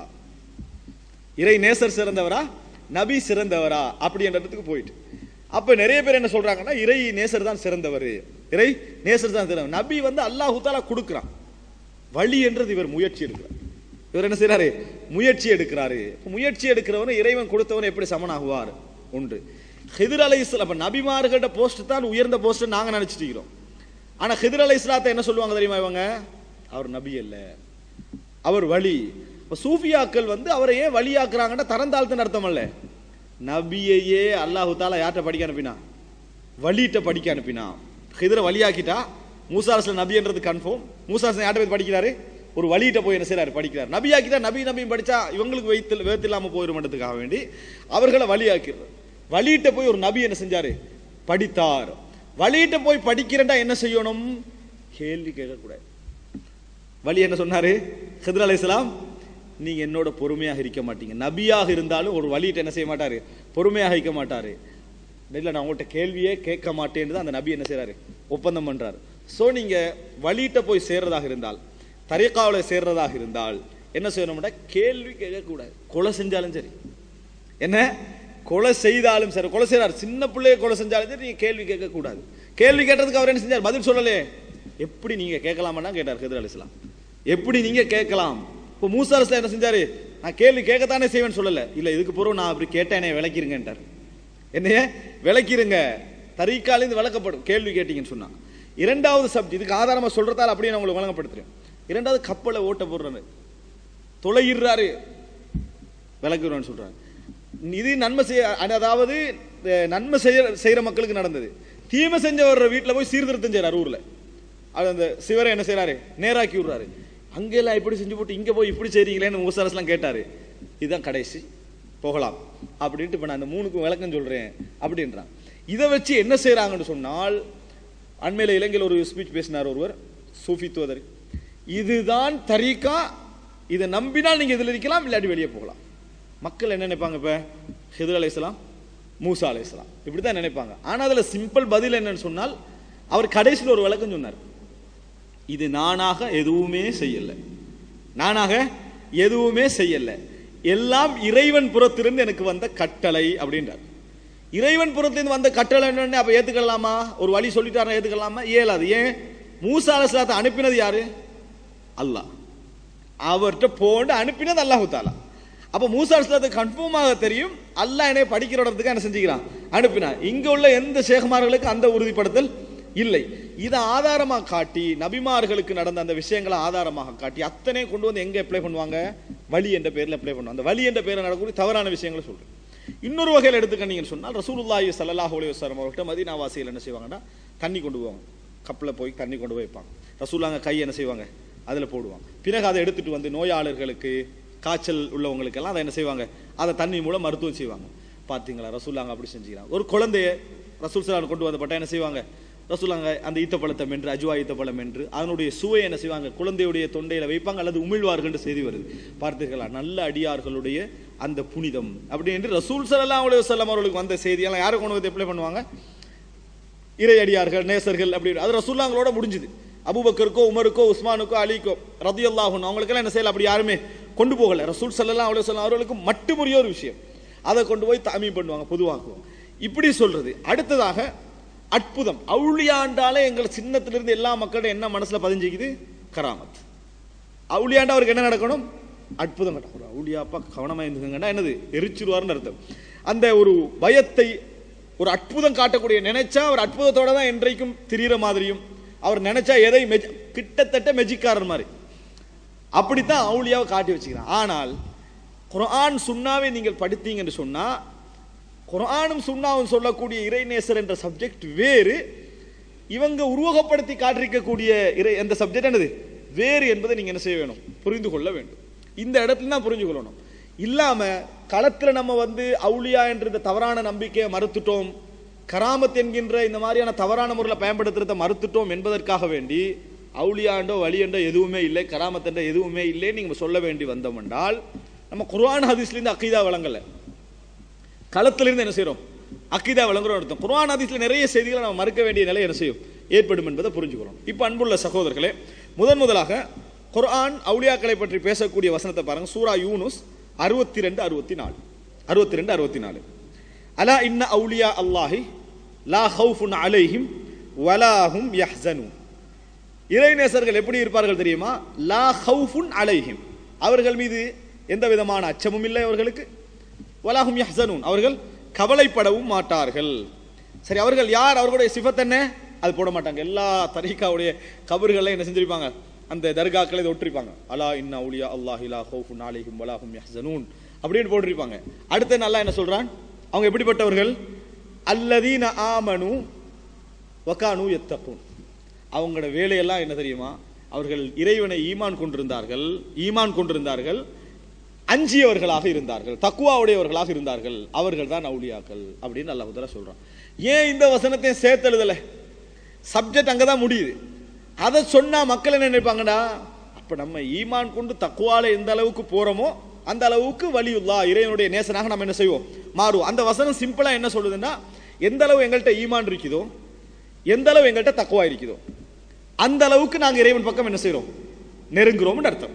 இறை நேசர் சிறந்தவரா நபி சிறந்தவரா அப்படின்றதுக்கு போயிட்டு அப்ப நிறைய பேர் என்ன சொல்றாங்கன்னா இறை நேசர் தான் சிறந்தவர் இறை நேசர் தான் சிறந்தவர் நபி வந்து அல்லாஹு தாலா கொடுக்குறான் வழி என்றது இவர் முயற்சி எடுக்கிறார் இவர் என்ன செய்றாரு முயற்சி எடுக்கிறாரு இப்ப முயற்சி எடுக்கிறவன் இறைவன் கொடுத்தவன் எப்படி சமனாகுவார் ஒன்று ஹிதர் அலை இஸ்லாம் அப்ப நபிமார்கிட்ட போஸ்ட் தான் உயர்ந்த போஸ்ட் நாங்க நினைச்சிட்டு இருக்கிறோம் ஆனா ஹிதர் அலை இஸ்லாத்தை என்ன சொல்லுவாங்க தெரியுமா இவங்க அவர் நபி அல்ல அவர் வழி இப்ப சூஃபியாக்கள் வந்து அவரை ஏன் வழியாக்குறாங்கன்னா தரந்தாழ்த்துன்னு அர்த்தம் அல்ல நபியையே அல்லாஹு தாலா யார்கிட்ட படிக்க அனுப்பினா வழிகிட்ட படிக்க அனுப்பினா ஹிதரை வழியாக்கிட்டா மூசா அலிஸ்லாம் நபின்றது கன்ஃபார்ம் மூசா அலிஸ்லாம் யார்கிட்ட போய் படிக்கிறாரு ஒரு வழிகிட்ட போய் என்ன செய்றாரு படிக்கிறார் நபியாக்கிட்டா நபி நபியும் படிச்சா இவங்களுக்கு வைத்து வேத்து இல்லாம போயிருமன்றதுக்காக வேண்டி அவர்களை வழியாக்கிறார் வழிகிட்ட போய் ஒரு நபி என்ன செஞ்சாரு படித்தார் வழிகிட்ட போய் படிக்கிறேன்டா என்ன செய்யணும் கேள்வி கேட்கக்கூடாது வழி என்ன சொன்னாரு ஹிதர் அலைஹிஸ்ஸலாம் நீங்க என்னோட பொறுமையாக இருக்க மாட்டீங்க நபியாக இருந்தாலும் ஒரு வழியிட்ட என்ன செய்ய மாட்டாரு பொறுமையாக இருக்க மாட்டாரு இல்லை நான் உங்கள்கிட்ட கேள்வியே கேட்க மாட்டேன்னு தான் அந்த நபி என்ன செய்றாரு ஒப்பந்தம் பண்றாரு ஸோ நீங்க வழியிட்ட போய் சேர்றதாக இருந்தால் தரீக்காவில் சேர்றதாக இருந்தால் என்ன செய்யணும்னா கேள்வி கேட்கக்கூடாது கொலை செஞ்சாலும் சரி என்ன கொலை செய்தாலும் சரி கொலை செய்றாரு சின்ன பிள்ளைய கொலை செஞ்சாலும் சரி நீங்க கேள்வி கேட்கக்கூடாது கேள்வி கேட்டதுக்கு அவர் என்ன செஞ்சார் பதில் சொல்லலே எப்படி நீங்க கேட்கலாமா கேட்டார் ஹிதர் அலிஸ்லாம் எப்படி நீங்க கேட்கலாம் இப்போ மூசா அலிஸ்லாம் என்ன செஞ்சாரு நான் கேள்வி கேட்கத்தானே செய்வேன்னு சொல்லல இல்ல இதுக்கு பிறகு நான் அப்படி கேட்டேன் என்னைய விளக்கிருங்கன்ட்டார் என்னைய விளக்கிருங்க தரீக்காலேருந்து விளக்கப்படும் கேள்வி கேட்டீங்கன்னு சொன்னா இரண்டாவது சப்ஜெக்ட் இதுக்கு ஆதாரமா சொல்றதால அப்படியே நான் உங்களுக்கு வழங்கப்படுத்துறேன் இரண்டாவது கப்பலை ஓட்ட போடுறாரு தொலையிடுறாரு விளக்குறோன்னு சொல்றாங்க இது நன்மை செய்ய அதாவது அஹ், நன்மை செய்ய செய்யற மக்களுக்கு நடந்தது தீமை செஞ்சவர் வீட்டில் போய் சீர்திருத்தம் செய்யறாரு ஊர்ல அது அந்த சிவரை என்ன செய்றாரு நேராக்கி விடுறாரு அங்கெல்லாம் இப்படி செஞ்சு போட்டு இங்க போய் இப்படி செய்றீங்களேன்னு மூசாரஸ்லாம் கேட்டாரு இதுதான் கடைசி போகலாம் அப்படின்ட்டு இப்ப நான் அந்த மூணுக்கும் விளக்கம் சொல்றேன் அப்படின்றான் இதை வச்சு என்ன செய்றாங்கன்னு சொன்னால் அண்மையில இலங்கையில் ஒரு ஸ்பீச் பேசினார் ஒருவர் சூஃபி தோதர் இதுதான் தரீக்கா இதை நம்பினால் நீங்க இதுல இருக்கலாம் இல்லாட்டி வெளியே போகலாம் மக்கள் என்ன நினைப்பாங்க இப்ப ஹிதர் அலைஹிஸ்ஸலாம் மூசா அலைஹிஸ்ஸலாம் இப்படி தான் நினைப்பாங்க ஆனா அதுல சிம்பிள் பதில் என்னன்னு சொன்னால் அவர் கடைசியில் ஒரு விளக்கம் சொன்னார் இது நானாக எதுவுமே செய்யல நானாக எதுவுமே செய்யல எல்லாம் இறைவன் புறத்திலிருந்து எனக்கு வந்த கட்டளை அப்படின்றார் இறைவன் புறத்திலிருந்து வந்த கட்டளை என்னன்னு அப்ப ஏத்துக்கலாமா ஒரு வழி சொல்லிட்டாரா ஏத்துக்கலாமா இயலாது ஏன் மூசா அலைஹிஸ்ஸலாத்தை அனுப்பினது யாரு அல்லாஹ் அவர்கிட்ட போண்டு அனுப்பினது அல்லாஹு தாலா அப்ப மூசா அலைஹிஸ்ஸலாத்துக்கு கன்ஃபார்மாக தெரியும் அல்லாஹ் என்னை படிக்கிற இடத்துக்கு என்ன செஞ்சுக்கிறான் அனுப்பினான் இங்க உள்ள எந்த சேகமார்களுக்கு அந்த உறுதிப்படுத்தல் இல்லை இதை ஆதாரமாக காட்டி நபிமார்களுக்கு நடந்த அந்த விஷயங்களை ஆதாரமாக காட்டி அத்தனை கொண்டு வந்து எங்க அப்ளை பண்ணுவாங்க வழி என்ற பேர்ல அப்ளை பண்ணுவாங்க அந்த வழி என்ற பேரில் நடக்கக்கூடிய தவறான விஷயங்களை சொல்றேன் இன்னொரு வகையில் எடுத்துக்கிட்டீங்கன்னு சொன்னால் ரசூலுல்லாஹி ஸல்லல்லாஹு அலைஹி வஸல்லம் அவர்கிட்ட மதீனா வாசிகள் என்ன செய்வாங்கன்னா தண்ணி கொண்டு போவாங்க கப்பில் போய் தண்ணி கொண்டு போய் வைப்பாங்க ரசூலாங்க கை என்ன செய்வாங்க அதில் போடுவாங்க பிறகு அதை எடுத்துட்டு வந்து நோயாளர்களுக்கு காய்ச்சல் உள்ளவங்களுக்கெல்லாம் அதை என்ன செய்வாங்க அதை தண்ணி மூலம் மருத்துவம் செய்வாங்க பார்த்தீங்களா ரசூலாங்க அப்படி செஞ்சுக்கிறாங்க ஒரு குழந்தைய ரசூல் சலான் கொண்டு வந்தப்பட்ட என்ன செய்வாங்க ரசூலாங்க அந்த ஈத்தப்பழத்தை மென்று அஜுவா ஈத்தப்பழம் மென்று அதனுடைய சுவை என்ன செய்வாங்க குழந்தையுடைய தொண்டையில வைப்பாங்க அல்லது உமிழ்வார்கள் என்று செய்தி வருது பார்த்தீர்களா நல்ல அடியார்களுடைய அந்த புனிதம் அப்படி என்று ரசூல் ஸல்லல்லாஹு அலைஹி வஸல்லம் அவர்களுக்கு வந்த செய்தியெல்லாம் யாரை கொண்டு வந்து அப்ளை பண்ணுவாங்க இறை அடியார்கள் நேசர்கள் அப்படி அது ரசூல்லாங்களோட முடிஞ்சுது அபூபக்கருக்கோ உமருக்கோ உஸ்மானுக்கோ அலிக்கோ ரதியுல்லாஹுன் அவங்களுக்கெல்லாம் என்ன செய்யல அப்படி யாருமே கொண்டு போகல ரசூல் ஸல்லல்லாஹு அலைஹி வஸல்லம் அவர்களுக்கு மட்டுமுறிய ஒரு விஷயம் அதை கொண்டு போய் தாமீம் பண்ணுவாங்க பொதுவாக்குவாங்க இப்படி சொல்றது அடுத்ததாக அற்புதம் அவுளியாண்டாலே எங்கள் சின்னத்திலிருந்து எல்லா மக்களோட என்ன மனசுல பதிஞ்சிக்குது கராமத் அவுளியாண்டா அவருக்கு என்ன நடக்கணும் அற்புதம் நடக்கும் ஒரு அவுளியாப்பா கவனமா இருந்துங்கன்னா என்னது எரிச்சிருவார்னு அர்த்தம் அந்த ஒரு பயத்தை ஒரு அற்புதம் காட்டக்கூடிய நினைச்சா அவர் அற்புதத்தோட தான் என்றைக்கும் திரியிற மாதிரியும் அவர் நினைச்சா எதை மெஜ் கிட்டத்தட்ட மெஜிக்காரர் மாதிரி அப்படித்தான் அவுளியாவை காட்டி வச்சுக்கிறான் ஆனால் குர்ஆன் சுன்னாவை நீங்கள் படித்தீங்கன்னு சொன்னா குர்ஆனும் சுன்னாவும் சொல்லக்கூடிய இறைநேசர் என்ற சப்ஜெக்ட் வேறு இவங்க உருவகப்படுத்தி காட்டிருக்கக்கூடிய இறை எந்த சப்ஜெக்ட் என்னது வேறு என்பதை நீங்க என்ன செய்ய வேணும் புரிந்து கொள்ள வேண்டும் இந்த இடத்துல தான் புரிஞ்சு கொள்ளணும் இல்லாம களத்துல நம்ம வந்து அவுளியா என்ற இந்த தவறான நம்பிக்கையை மறுத்துட்டோம் கராமத் என்கின்ற இந்த மாதிரியான தவறான முறையில் பயன்படுத்துறதை மறுத்துட்டோம் என்பதற்காக வேண்டி அவுளியாண்டோ வழியண்டோ எதுவுமே இல்லை கராமத் என்ற எதுவுமே இல்லை நீங்க சொல்ல வேண்டி வந்தோம் என்றால் நம்ம குர்ஆன் ஹதீஸ்லேருந்து அக்கீதா வழங்கல களத்திலிருந்து என்ன செய்றோம் அக்கீதா வழங்குறோம் அர்த்தம் குர்ஆன் ஹதீஸ்ல நிறைய செய்திகளை நம்ம மறுக்க வேண்டிய நிலை என்ன செய்யும் ஏற்படும் என்பதை புரிஞ்சுக்கிறோம் இப்போ அன்புள்ள சகோதரர்களே முதன் முதலாக குர்ஆன் அவுலியாக்களை பற்றி பேசக்கூடிய வசனத்தை பாருங்க சூரா யூனுஸ் அறுபத்தி ரெண்டு அறுபத்தி நாலு அறுபத்தி ரெண்டு அறுபத்தி நாலு அலா இன்ன அவுலியா அல்லாஹி லா ஹவுஃபுன் அலைஹிம் வலாஹும் யஹ்சனூன் இறைநேசர்கள் எப்படி இருப்பார்கள் தெரியுமா லா ஹவுஃபுன் அலைஹிம் அவர்கள் மீது எந்த விதமான அச்சமும் இல்லை அவர்களுக்கு வலாஹும் யஹ்சனூன் அவர்கள் கவலைப்படவும் மாட்டார்கள் சரி அவர்கள் யார் அவர்களுடைய சிஃபத் என்ன அது போட மாட்டாங்க எல்லா தரீக்காவுடைய கபர்களையும் என்ன செஞ்சிருப்பாங்க அந்த தர்காக்களை இதை ஒற்றிருப்பாங்க அலா இன்ன அவுலியா அல்லாஹி லா ஹவுஃபுன் அலைஹிம் வலாஹும் யஹ்சனூன் அப்படின்னு போட்டிருப்பாங்க அடுத்து நல்லா என்ன சொல்றான் அவங்க எப்படிப்பட்டவர்கள் அல்லதீன ஆமனு வகானு எத்தக்கும் அவங்களோட வேலையெல்லாம் என்ன தெரியுமா அவர்கள் இறைவனை ஈமான் கொண்டிருந்தார்கள் ஈமான் கொண்டிருந்தார்கள் அஞ்சியவர்களாக இருந்தார்கள் தக்குவாவுடையவர்களாக இருந்தார்கள் அவர்கள் தான் அவுளியாக்கள் அப்படின்னு அல்லாஹ் தஆலா சொல்றான் ஏன் இந்த வசனத்தையும் சேர்த்தெழுதல சப்ஜெக்ட் அங்கே தான் முடியுது அதை சொன்னா மக்கள் என்ன நினைப்பாங்கடா அப்ப நம்ம ஈமான் கொண்டு தக்குவால எந்த அளவுக்கு போறோமோ அந்த அளவுக்கு வலியுல்லா இறைவனுடைய நேசனாக நம்ம என்ன செய்வோம் மாறுவோம் அந்த வசனம் சிம்பிளா என்ன சொல்லுதுன்னா எந்த அளவு எங்கள்கிட்ட ஈமான் இருக்குதோ எந்த அளவு எங்கள்கிட்ட தக்குவா இருக்குதோ அந்த அளவுக்கு நாங்க இறைவன் பக்கம் என்ன செய்றோம் நெருங்குறோம்னு அர்த்தம்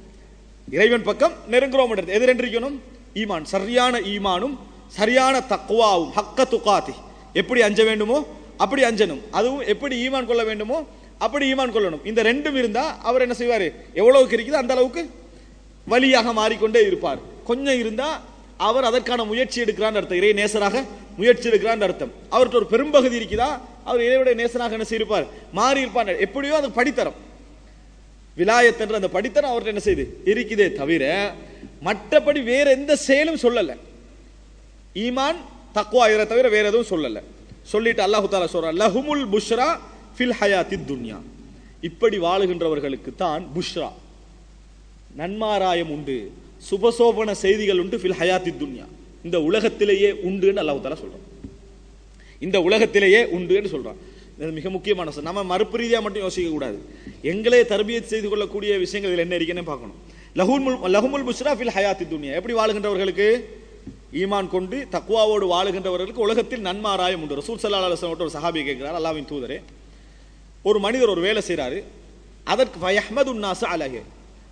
இறைவன் பக்கம் நெருங்குறோம் எது ரெண்டு இருக்கணும் ஈமான் சரியான ஈமானும் சரியான தக்குவாவும் ஹக்க துக்காத்தி எப்படி அஞ்ச வேண்டுமோ அப்படி அஞ்சணும் அதுவும் எப்படி ஈமான் கொள்ள வேண்டுமோ அப்படி ஈமான் கொள்ளணும் இந்த ரெண்டும் இருந்தா அவர் என்ன செய்வார் எவ்வளவுக்கு இருக்குதோ அந்த அளவுக்கு வழியாக மாறிக்கொண்டே இருப்பார் கொஞ்சம் இருந்தா அவர் அதற்கான முயற்சி எடுக்கிறான்னு அர்த்தம் இறை நேசராக முயற்சி எடுக்கிறான்னு அர்த்தம் அவர்கிட்ட ஒரு பெரும்பகுதி இருக்குதா அவர் இறைவுடைய நேசனாக என்ன செய்திருப்பார் மாறி இருப்பார் எப்படியோ அது படித்தரம் விலாயத் என்ற அந்த படித்தரம் அவர்கிட்ட என்ன செய்யுது இருக்குதே தவிர மற்றபடி வேற எந்த செயலும் சொல்லல ஈமான் தக்குவா இதை தவிர வேற எதுவும் சொல்லல சொல்லிட்டு அல்லாஹு தாலா சொல்றான் லஹுமுல் புஷ்ரா ஃபில் ஹயாத்தி துன்யா இப்படி வாழுகின்றவர்களுக்கு தான் புஷ்ரா நன்மாராயம் உண்டு சுபசோபன செய்திகள் உண்டு ஃபில் ஹயாத்தி துன்யா இந்த உலகத்திலேயே உண்டுன்னு அல்லாஹு தாலா சொல்றான் இந்த உலகத்திலேயே உண்டுன்னு சொல்றான் இது மிக முக்கியமான விஷயம். நம்ம மறுப்பு ரீதியா மட்டும் யோசிக்க கூடாது எங்களே தர்பியத் செய்து கொள்ளக்கூடிய விஷயங்கள் இதில் என்ன இருக்குன்னு பார்க்கணும் லஹுமுல் லஹுமுல் புஷ்ரா ஃபில் ஹயாத்தி துன்யா எப்படி வாழுகின்றவர்களுக்கு ஈமான் கொண்டு தக்குவாவோடு வாழுகின்றவர்களுக்கு உலகத்தில் நன்மாராயம் உண்டு ரசூல் சல்லா அலுவலம் ஒரு சஹாபி கேட்கிறார் அல்லாவின் தூதரே ஒரு மனிதர் ஒரு வேலை செய்கிறாரு அதற்கு ஃபயஹ்மது நாச அலஹே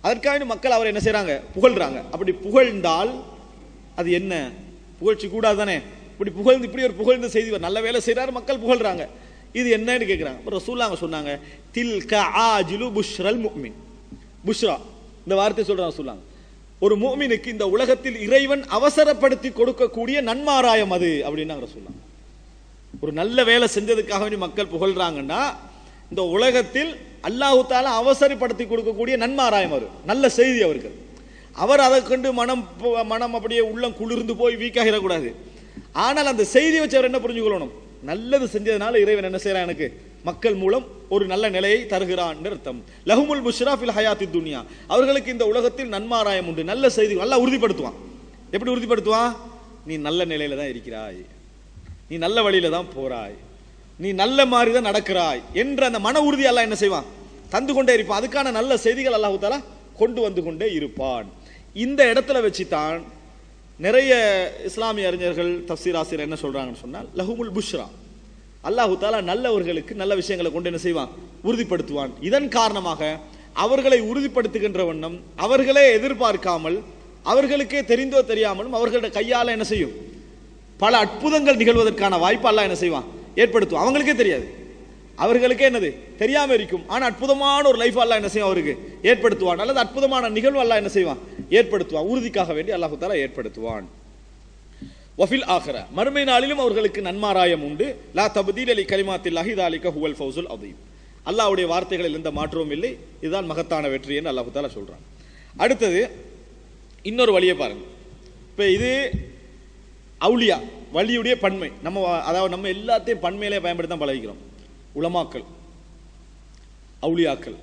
அதற்காக வேண்டி மக்கள் அவரை என்ன செய்றாங்க புகழ்றாங்க அப்படி புகழ்ந்தால் அது என்ன புகழ்ச்சி கூடாது தானே இப்படி புகழ்ந்து இப்படி ஒரு புகழ்ந்த செய்தி வரும். நல்ல வேலை செய்றாரு மக்கள் புகழ்றாங்க இது என்னன்னு கேட்குறாங்க அப்புறம் ரசூல்லாங்க சொன்னாங்க தில் க ஆஜிலு புஷ்ரல் முக்மின் புஷ்ரா இந்த வார்த்தை சொல்றாங்க சொல்லாங்க ஒரு முஃமினுக்கு இந்த உலகத்தில் இறைவன் அவசரப்படுத்தி கொடுக்கக்கூடிய நன்மாராயம் அது அப்படின்னு சொன்னாங்க ஒரு நல்ல வேலை செஞ்சதுக்காக வேண்டி மக்கள் புகழ்றாங்கன்னா இந்த உலகத்தில் அல்லாஹு தாலா அவசரப்படுத்தி கொடுக்கக்கூடிய நன்மாராயம் அவர் நல்ல செய்தி அவருக்கு அவர் அதை கண்டு மனம் பு- மனம் அப்படியே உள்ளம் குளிர்ந்து போய் வீக்காகிடக்கூடாது ஆனால் அந்த செய்தி வச்சு அவர் என்ன புரிஞ்சுக்கொள்ளணும் நல்லது செஞ்சதுனால இறைவன் என்ன செய்யறான் எனக்கு மக்கள் மூலம் ஒரு நல்ல நிலையை தருகிறான் அர்த்தம் லஹுமுல் புஷ்ரா ஃபில் ஹயாத்தி துனியா அவர்களுக்கு இந்த உலகத்தில் நன்மாராயம் உண்டு நல்ல செய்தி நல்லா உறுதிப்படுத்துவான் எப்படி உறுதிப்படுத்துவான் நீ நல்ல நிலையில தான் இருக்கிறாய் நீ நல்ல வழியில தான் போறாய் நீ நல்ல மாதிரி தான் நடக்கிறாய் என்ற அந்த மன உறுதி அல்லாஹ் என்ன செய்வான் தந்து கொண்டே இருப்பான் அதுக்கான நல்ல செய்திகள் அல்லாஹ் தாலா கொண்டு வந்து கொண்டே இருப்பான் இந்த இடத்துல வச்சு தான் நிறைய இஸ்லாமிய அறிஞர்கள் தஃசீர் ஆசிரியர் என்ன சொல்றாங்கன்னு சொன்னால் லஹுமுல் புஷ்ரா அல்லாஹு தாலா நல்லவர்களுக்கு நல்ல விஷயங்களை கொண்டு என்ன செய்வான் உறுதிப்படுத்துவான் இதன் காரணமாக அவர்களை உறுதிப்படுத்துகின்ற வண்ணம் அவர்களே எதிர்பார்க்காமல் அவர்களுக்கே தெரிந்தோ தெரியாமலும் அவர்களுடைய கையால என்ன செய்யும் பல அற்புதங்கள் நிகழ்வதற்கான வாய்ப்பு அல்லாஹ் என்ன செய்வான் ஏற்படுத்தும் அவங்களுக்கே தெரியாது அவர்களுக்கே என்னது தெரியாம இருக்கும் ஆனா அற்புதமான ஒரு லைஃப் அல்லாஹ் என்ன செய்வான் அவருக்கு ஏற்படுத்துவான் அல்லது அற்புதமான நிகழ்வு அல்லாஹ் என்ன செய்வான் ஏற்படுத்துவான் உறுதிக்காக வேண்டி அல்லாஹு தாலா ஏற்படுத்துவான் வஃபில் ஆஹிரா மறுமை நாளிலும் அவர்களுக்கு நன்மாராயம் உண்டு லா தப்தீல் அலி கலிமாத்தில்லாஹி தாலிக ஹுவல் ஃபௌசுல் அதீம் அல்லாஹ்வுடைய வார்த்தைகளில் எந்த மாற்றமும் இல்லை இதுதான் மகத்தான வெற்றி என்று அல்லாஹு தாலா சொல்றான் அடுத்தது இன்னொரு வழியை பாருங்க இப்போ இது அவுலியா வலியுடைய பன்மை நம்ம வா- அதாவது நம்ம எல்லாத்தையும் பன்மையிலே பயன்படுத்தி தான் பழகிக்கிறோம் உலமாக்கள் அவுலியாக்கள்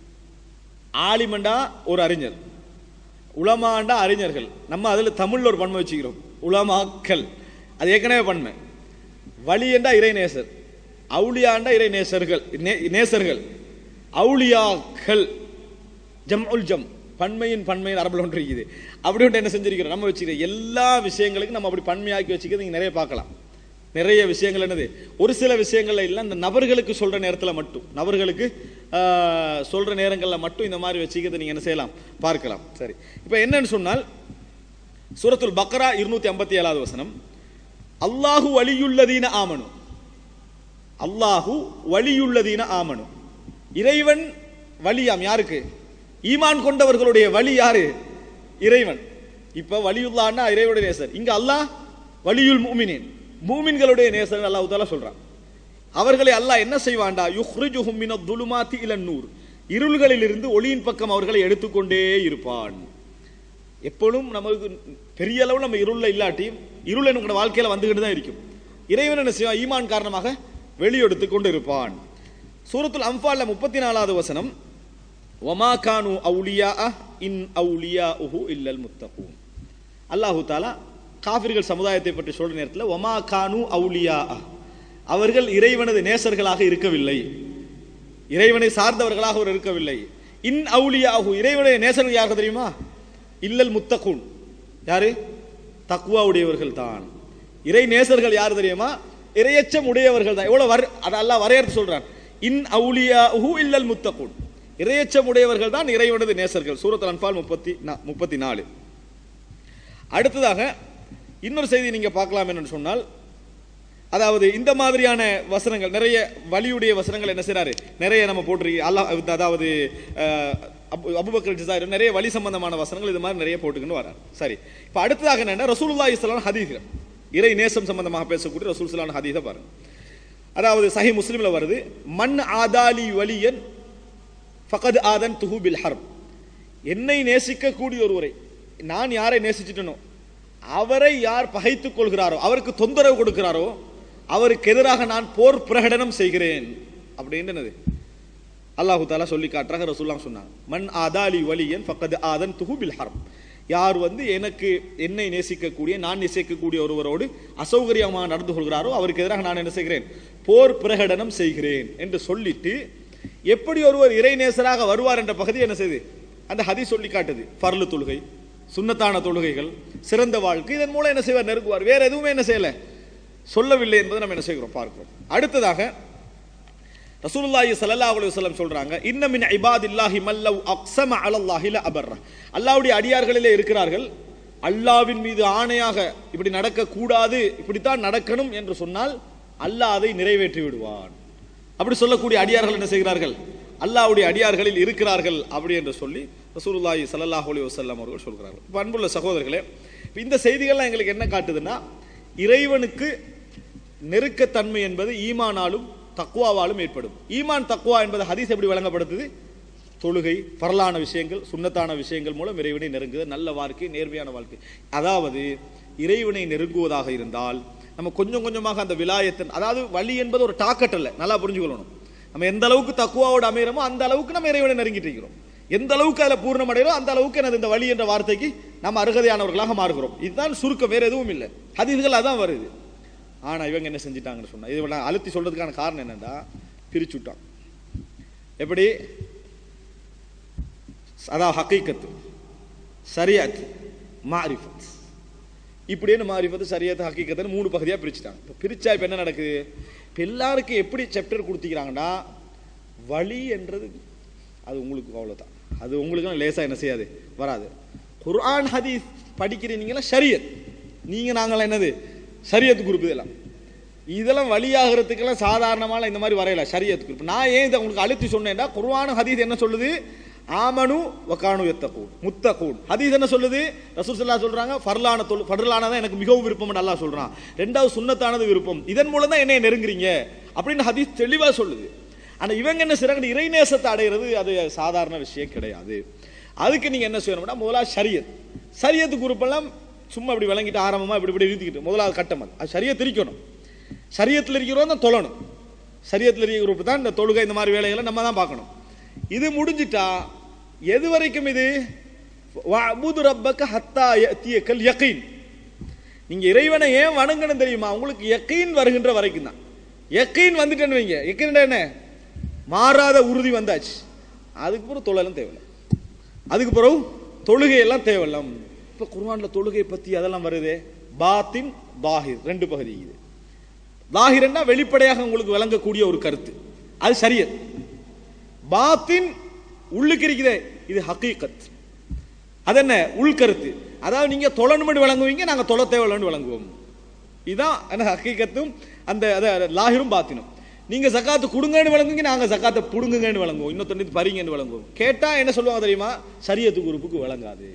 ஆலிமண்டா ஒரு அறிஞர் உலமாண்டா அறிஞர்கள் நம்ம அதில் தமிழ்ல ஒரு பன்மை வச்சுக்கிறோம் உலமாக்கள் அது ஏற்கனவே பன்மை வலி என்றா இறைநேசர் அவுலியாண்டா இறைநேசர்கள் நே- நேசர்கள் அவுலியாக்கள் ஜம் உல் ஜம் பன்மையின் பன்மையின் அரபில் ஒன்று இருக்குது அப்படி ஒன்று என்ன செஞ்சிருக்கிறோம் நம்ம வச்சுக்கிறோம் எல்லா விஷயங்களுக்கும் நம்ம அப்படி பன்மையாக்கி வச்சுக்கிறது நீங்க நிறைய பார்க்கலாம் நிறைய விஷயங்கள் என்னது ஒரு சில விஷயங்கள்ல இல்லை இந்த நபர்களுக்கு சொல்ற நேரத்தில் மட்டும் நபர்களுக்கு ஆஹ், சொல்ற நேரங்களில் மட்டும் இந்த மாதிரி வச்சுக்கிறத நீங்க என்ன செய்யலாம் பார்க்கலாம் சரி இப்போ என்னன்னு சொன்னால் சூரத்துல் பக்ரா இருநூத்தி ஐம்பத்தி ஏழாவது வசனம் அல்லாஹு வலியுள்ளதீன ஆமனு அல்லாஹு வலியுள்ளதீன ஆமனு இறைவன் வலியாம் யாருக்கு ஈமான் கொண்டவர்களுடைய வழி யாரு இறைவன் இப்ப வலியுல்லான்னா இறைவனுடைய நேசர் இங்க அல்லாஹ் வலியுல் மூமினின் மூமின்களுடைய நேசர் அல்லாஹ் தாலா சொல்றான் அவர்களை அல்லாஹ் என்ன செய்வான்டா யுஹ்ரிஜுஹும் மினத் துலுமாத்தி இலன் நூர் இருள்களிலிருந்து ஒளியின் பக்கம் அவர்களை எடுத்துக்கொண்டே இருப்பான் எப்பொழுதும் நமக்கு பெரிய அளவில் நம்ம இருள்ல இல்லாட்டியும் இருள் நம்மளோட வாழ்க்கையில வந்துகிட்டு தான் இருக்கும் இறைவன் என்ன செய்வான் ஈமான் காரணமாக வெளியெடுத்து கொண்டு இருப்பான் சூரத்துல் அம்ஃபால்ல முப்பத்தி நாலாவது வசனம் ஒமா கானு அவுலியா இன் அவுலியா உஹு இல்லல் முத்தகூன் அல்லாஹு தாலா காஃபிர்கள் சமுதாயத்தை பற்றி சொல்ற நேரத்தில் ஒமா கானு அவுலியா அவர்கள் இறைவனது நேசர்களாக இருக்கவில்லை இறைவனை சார்ந்தவர்களாக அவர் இருக்கவில்லை இன் அவுலியாஹு இறைவனுடைய நேசர்கள் யாருக்கு தெரியுமா இல்லல் முத்தகுன் யாரு தக்குவாவுடையவர்கள் தான் இறை நேசர்கள் யார் தெரியுமா இரையச்சம் உடையவர்கள் தான் எவ்வளவு வர் அதை அல்லாஹ் வரையறுத்து சொல்றான் இன் அவுலியாஹு இல்லல் முத்தகுன் இரையச்சம் உடையவர்கள் தான் இறைவனது நேசர்கள் சூரத் அன்பால் முப்பத்தி நா- முப்பத்தி நாலு அடுத்ததாக இன்னொரு செய்தி நீங்க பார்க்கலாம் என்னன்னு சொன்னால் அதாவது இந்த மாதிரியான வசனங்கள் நிறைய வலியுடைய வசனங்கள் என்ன செய்றாரு நிறைய நம்ம போட்டிருக்கீங்க அல்லாஹ் அதாவது அஹ், அபு அபுபக்கர் ஜிசாயிர் நிறைய வழி சம்பந்தமான வசனங்கள் இது மாதிரி நிறைய போட்டுக்கின்னு வரார் சரி இப்போ அடுத்ததாக என்னன்னா ரசூலுல்லாஹி ஸல்லல்லாஹு ஹதீஸ்கள் இறை நேசம் சம்பந்தமாக பேசக்கூடிய ரசூல் ஸல்லல்லாஹு ஹதீஸை பாருங்க அதாவது சஹி முஸ்லிம்ல வருது மன் ஆதாலி வலியன் ஃபகத் ஆதன் துஹு பில் ஹர்ப் என்னை நேசிக்கக்கூடிய ஒருவரை நான் யாரை நேசிச்சிட்டனோ அவரை யார் பகைத்துக் கொள்கிறாரோ அவருக்கு தொந்தரவு கொடுக்கிறாரோ அவருக்கு எதிராக நான் போர் பிரகடனம் செய்கிறேன் அப்படின்னு என்னது அல்லாஹு தாலா சொல்லி காட்டுறாங்க ரசூல்லாம் சொன்னாங்க மன் ஆதாலி வலியன் ஃபக்கத் ஆதன் துஹு பில் ஹர்ப் யார் வந்து எனக்கு என்னை நேசிக்கக்கூடிய நான் நேசிக்கக்கூடிய ஒருவரோடு அசௌகரியமாக நடந்து கொள்கிறாரோ அவருக்கு எதிராக நான் என்ன செய்கிறேன் போர் பிரகடனம் செய்கிறேன் என்று சொல்லிட்டு எப்படி ஒருவர் இறைநேசராக வருவார் என்ற பகுதி என்ன செய்யுது அந்த ஹதி சொல்லி காட்டுது ஃபர்லு தொழுகை சுன்னத்தான தொழுகைகள் சிறந்த வாழ்க்கை இதன் மூலம் என்ன செய்வார் நெருங்குவார் வேற எதுவுமே என்ன செய்யல சொல்லவில்லை என்பதை நம்ம என்ன செய்கிறோம் பார்க்கிறோம் அடுத்ததாக ரசூலுல்லாஹி ஸல்லல்லாஹு அலைஹி வஸல்லம் சொல்றாங்க இன்ன மின் இபாதில்லாஹி மல்லவ் அக்ஸம அலல்லாஹி ல அபர்ர அல்லாஹ்வுடைய அடியார்களிலே இருக்கிறார்கள் அல்லாஹ்வின் மீது ஆணையாக இப்படி நடக்க கூடாது இப்படித்தான் நடக்கணும் என்று சொன்னால் அல்லாஹ் அதை நிறைவேற்றி விடுவான் அப்படி சொல்லக்கூடிய அடியார்கள் என்ன செய்கிறார்கள் அல்லாஹ்வுடைய அடியார்களில் இருக்கிறார்கள் அப்படி என்று சொல்லி ரசூலுல்லாஹி ஸல்லல்லாஹு அலைஹி வஸல்லம் அவர்கள் சொல்கிறார்கள் இப்ப அன்புள்ள சகோதரர்களே இப்ப இந்த செய்திகள்லாம் எங்களுக்கு என்ன காட்டுதுன்னா இறைவனுக்கு நெருக்கத்தன்மை என்பது ஈமானாலும் தக்குவாவாலும் ஏற்படும் ஈமான் தக்குவா என்பது ஹதீஸ் எப்படி வழங்கப்படுத்துது தொழுகை பரலான விஷயங்கள் சுன்னத்தான விஷயங்கள் மூலம் இறைவனை நெருங்குது நல்ல வாழ்க்கை நேர்மையான வாழ்க்கை அதாவது இறைவனை நெருங்குவதாக இருந்தால் நம்ம கொஞ்சம் கொஞ்சமாக அந்த விலாயத்தின் அதாவது வழி என்பது ஒரு டாக்கெட் அல்ல நல்லா புரிஞ்சுக்கொள்ளணும் நம்ம எந்த அளவுக்கு தக்குவாவோட அமைகிறோமோ அந்த அளவுக்கு நம்ம இறைவனை நெருங்கிட்டு இருக்கிறோம் எந்த அளவுக்கு அதில் பூர்ணம் அடைகிறோம் அந்த அளவுக்கு எனது இந்த வழி என்ற வார்த்தைக்கு நம்ம அருகதையானவர்களாக மாறுகிறோம் இதுதான் சுருக்கம் வேற எதுவும் இல்லை ஹதீஸ்கள் அதான் வருது ஆனா இவங்க என்ன செஞ்சிட்டாங்கன்னு சொன்னா இது நான் அழுத்தி சொல்றதுக்கான காரணம் என்னன்னா பிரிச்சு விட்டான் எப்படி அதாவது ஹக்கீக்கத்து சரியாத் மாரிஃபத் இப்படின்னு மாரிஃபத்து சரியாத் ஹக்கீக்கத்துன்னு மூணு பகுதியா பிரிச்சுட்டாங்க இப்போ பிரிச்சா இப்போ என்ன நடக்குது இப்போ எல்லாருக்கும் எப்படி சாப்டர் கொடுத்திக்கிறாங்கன்னா வழி என்றது அது உங்களுக்கு அவ்வளவுதான் அது உங்களுக்கு லேசா என்ன செய்யாது வராது குர்ஆன் ஹதீஸ் படிக்கிறீங்களா ஷரியத் நீங்க நாங்களாம் என்னது ஷரியத் குரூப் இதெல்லாம் இதெல்லாம் வழியாகிறதுக்கெல்லாம் சாதாரணமான இந்த மாதிரி வரையல ஷரியத் குரூப் நான் ஏன் இதை உங்களுக்கு அழுத்தி சொன்னேன்டா குர்ஆன் ஹதீஸ் என்ன சொல்லுது ஆமனு வகானு எத்தகூன் முத்தகூன் ஹதீஸ் என்ன சொல்லுது ரசூல் ஸல்லல்லாஹு சொல்றாங்க ஃபர்லான தொழு ஃபர்லானதான் எனக்கு மிகவும் விருப்பம் அல்லாஹ் சொல்றான் ரெண்டாவது சுன்னத்தானது விருப்பம் இதன் மூலம் தான் என்னைய நெருங்குறீங்க அப்படின்னு ஹதீஸ் தெளிவா சொல்லுது ஆனா இவங்க என்ன செய்றாங்க இறைநேசத்தை அடைகிறது அது சாதாரண விஷயம் கிடையாது அதுக்கு நீங்க என்ன செய்யணும்னா முதலாவது ஷரியத் ஷரியத்து குரூப்பெல்லாம் சும்மா இப்படி விளங்கிட்டு ஆரம்பமா இப்படி இப்படி எழுதிக்கிட்டு முதலாவது கட்டம் அது அது ஷரியத் இருக்கணும் ஷரியத்தில் இருக்கிறோம் தான் தொழணும் ஷரியத்தில் இருக்கிற குரூப் தான் இந்த தொழுகை இந்த மாதிரி வேலைகளை நம்ம தான் பார்க்கணும் இது முடிஞ்சிட்டா எது வரைக்கும் இது வஅபுது ரப்பக ஹத்தா யத்தியக்கல் யகீன் நீங்க இறைவனை ஏன் வணங்கணும் தெரியுமா உங்களுக்கு யக்கீன் வருகின்ற வரைக்கும் தான் யக்கீன் வந்துட்டேன்னு வைங்க யக்கீன் என்ன மாறாத உறுதி வந்தாச்சு அதுக்கு பிறகு தொழலாம் தேவையில்லை அதுக்கு பிறகு தொழுகையெல்லாம் தேவையில்லை இப்போ குர்ஆன்ல தொழுகை பத்தி அதெல்லாம் வருதே பாத்தின் தாஹிர் ரெண்டு பகுதி இது தாஹிரன்னா வெளிப்படையாக உங்களுக்கு விளங்கக்கூடிய ஒரு கருத்து அது சரியத் பாத்தின் உள்ளுக்கு இருக்குதே இது ஹக்கீகத் அது என்ன உள்கருத்து அதாவது நீங்க தொழணும்னு விளங்குவீங்க நாங்க தொழ தேவையில்லைன்னு விளங்குவோம் இதுதான் என்ன ஹக்கீகத்தும் அந்த அத லாஹிரும் பாத்தினும் நீங்க சக்காத்து கொடுங்கன்னு விளங்குவீங்க நாங்க சக்காத்தை புடுங்குங்கன்னு விளங்குவோம் இன்னொருத்தண்டு பறிங்கன்னு விளங்குவோம் கேட்டா என்ன சொல்லுவாங்க தெரியுமா சரியத்து குரூப்புக்கு விளங்காது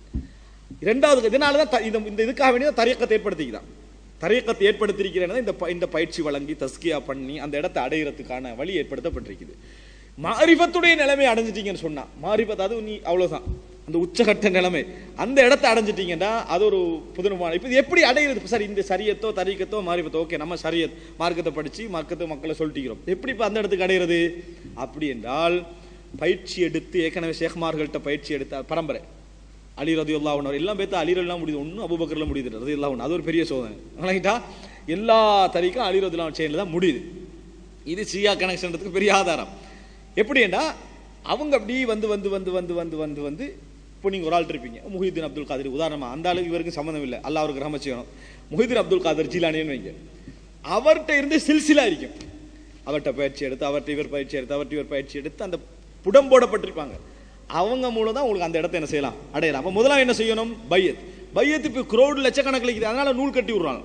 இரண்டாவது இதனால தான் த- இந்த இந்த இதுக்காக வேண்டிய தரியக்கத்தை ஏற்படுத்திக்கிறான் தரியக்கத்தை ஏற்படுத்தியிருக்கிறேன் இந்த ப- இந்த பயிற்சி வழங்கி தஸ்கியா பண்ணி அந்த இடத்தை அடையிறதுக்கான வழி ஏற்படுத்தப்பட்டிருக்குது மாரிபத்துடைய நிலைமை அடைஞ்சிட்டீங்கன்னு சொன்னா மாரிபத் அது நீ அவ்வளவுதான் அந்த உச்சகட்ட நிலைமை அந்த இடத்தை அடைஞ்சிட்டீங்கன்னா அது ஒரு புதுனமான இப்போ இது எப்படி அடையிறது சார் இந்த சரியத்தோ தரீக்கத்தோ மாரிபத்தோ ஓகே நம்ம சரியத் மார்க்கத்தை படிச்சு மார்க்கத்தை மக்களை சொல்லிட்டிக்கிறோம் எப்படி இப்போ அந்த இடத்துக்கு அடையிறது அப்படி என்றால் பயிற்சி எடுத்து ஏற்கனவே ஷேக்மார்கள்ட்ட பயிற்சி எடுத்த பரம்பரை அலி ரதி அவர் எல்லாம் பேர்த்து அலி எல்லாம் முடியுது ஒன்றும் அபுபக்கர்ல முடியுது ரதி அது ஒரு பெரிய சோதனை வணங்கிட்டா எல்லா தரிக்கும் அலி ரதி செயினில் தான் முடியுது இது சியா கனெக்ஷன்றதுக்கு பெரிய ஆதாரம் எப்படின்னா அவங்க அப்படி வந்து வந்து வந்து வந்து வந்து வந்து வந்து இப்போ நீங்கள் ஒரு ஆள் இருப்பீங்க முஹிதீன் அப்துல் காதிர் உதாரணமா அந்த ஆளுக்கு இவருக்கு சம்மந்தம் இல்லை அல்லாஹ் அவருக்கு ரஹமத் செய்யணும் முஹிதீன் அப்துல் காதிர் ஜீலானின்னு வைங்க அவர்கிட்ட இருந்து சில்சிலா இருக்கும் அவர்கிட்ட பயிற்சி எடுத்து அவர்கிட்ட இவர் பயிற்சி எடுத்து அவர்கிட்ட இவர் பயிற்சி எடுத்து அந்த புடம் போடப்பட்டிருப்பாங்க அவங்க மூலம் தான் உங்களுக்கு அந்த இடத்த என்ன செய்யலாம் அடையலாம் அப்போ முதல்ல என்ன செய்யணும் பையத் பையத் இப்போ குரோடு லட்சக்கணக்கில் இருக்குது அதனால நூல் கட்டி விடுறாங்க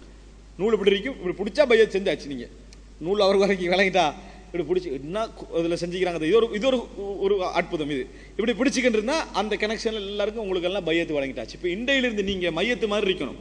நூல் இப்படி இருக்கும் இப்படி பிடிச்சா பையத் செஞ்சாச்சு நீங்க நூல் அவர் வரைக்கும் விளங்கிட்டா இப்படி பிடிச்சி என்ன கு- இதுல செஞ்சுக்கிறாங்க இது ஒரு இது ஒரு ஒரு அற்புதம் இது இப்படி பிடிச்சிக்கிட்டு இருந்தா அந்த கனெக்ஷன் எல்லாருக்கும் உங்களுக்கு எல்லாம் பையத்து வழங்கிட்டாச்சு இப்போ இண்டையிலிருந்து நீங்க மையத்து மாதிரி இருக்கணும்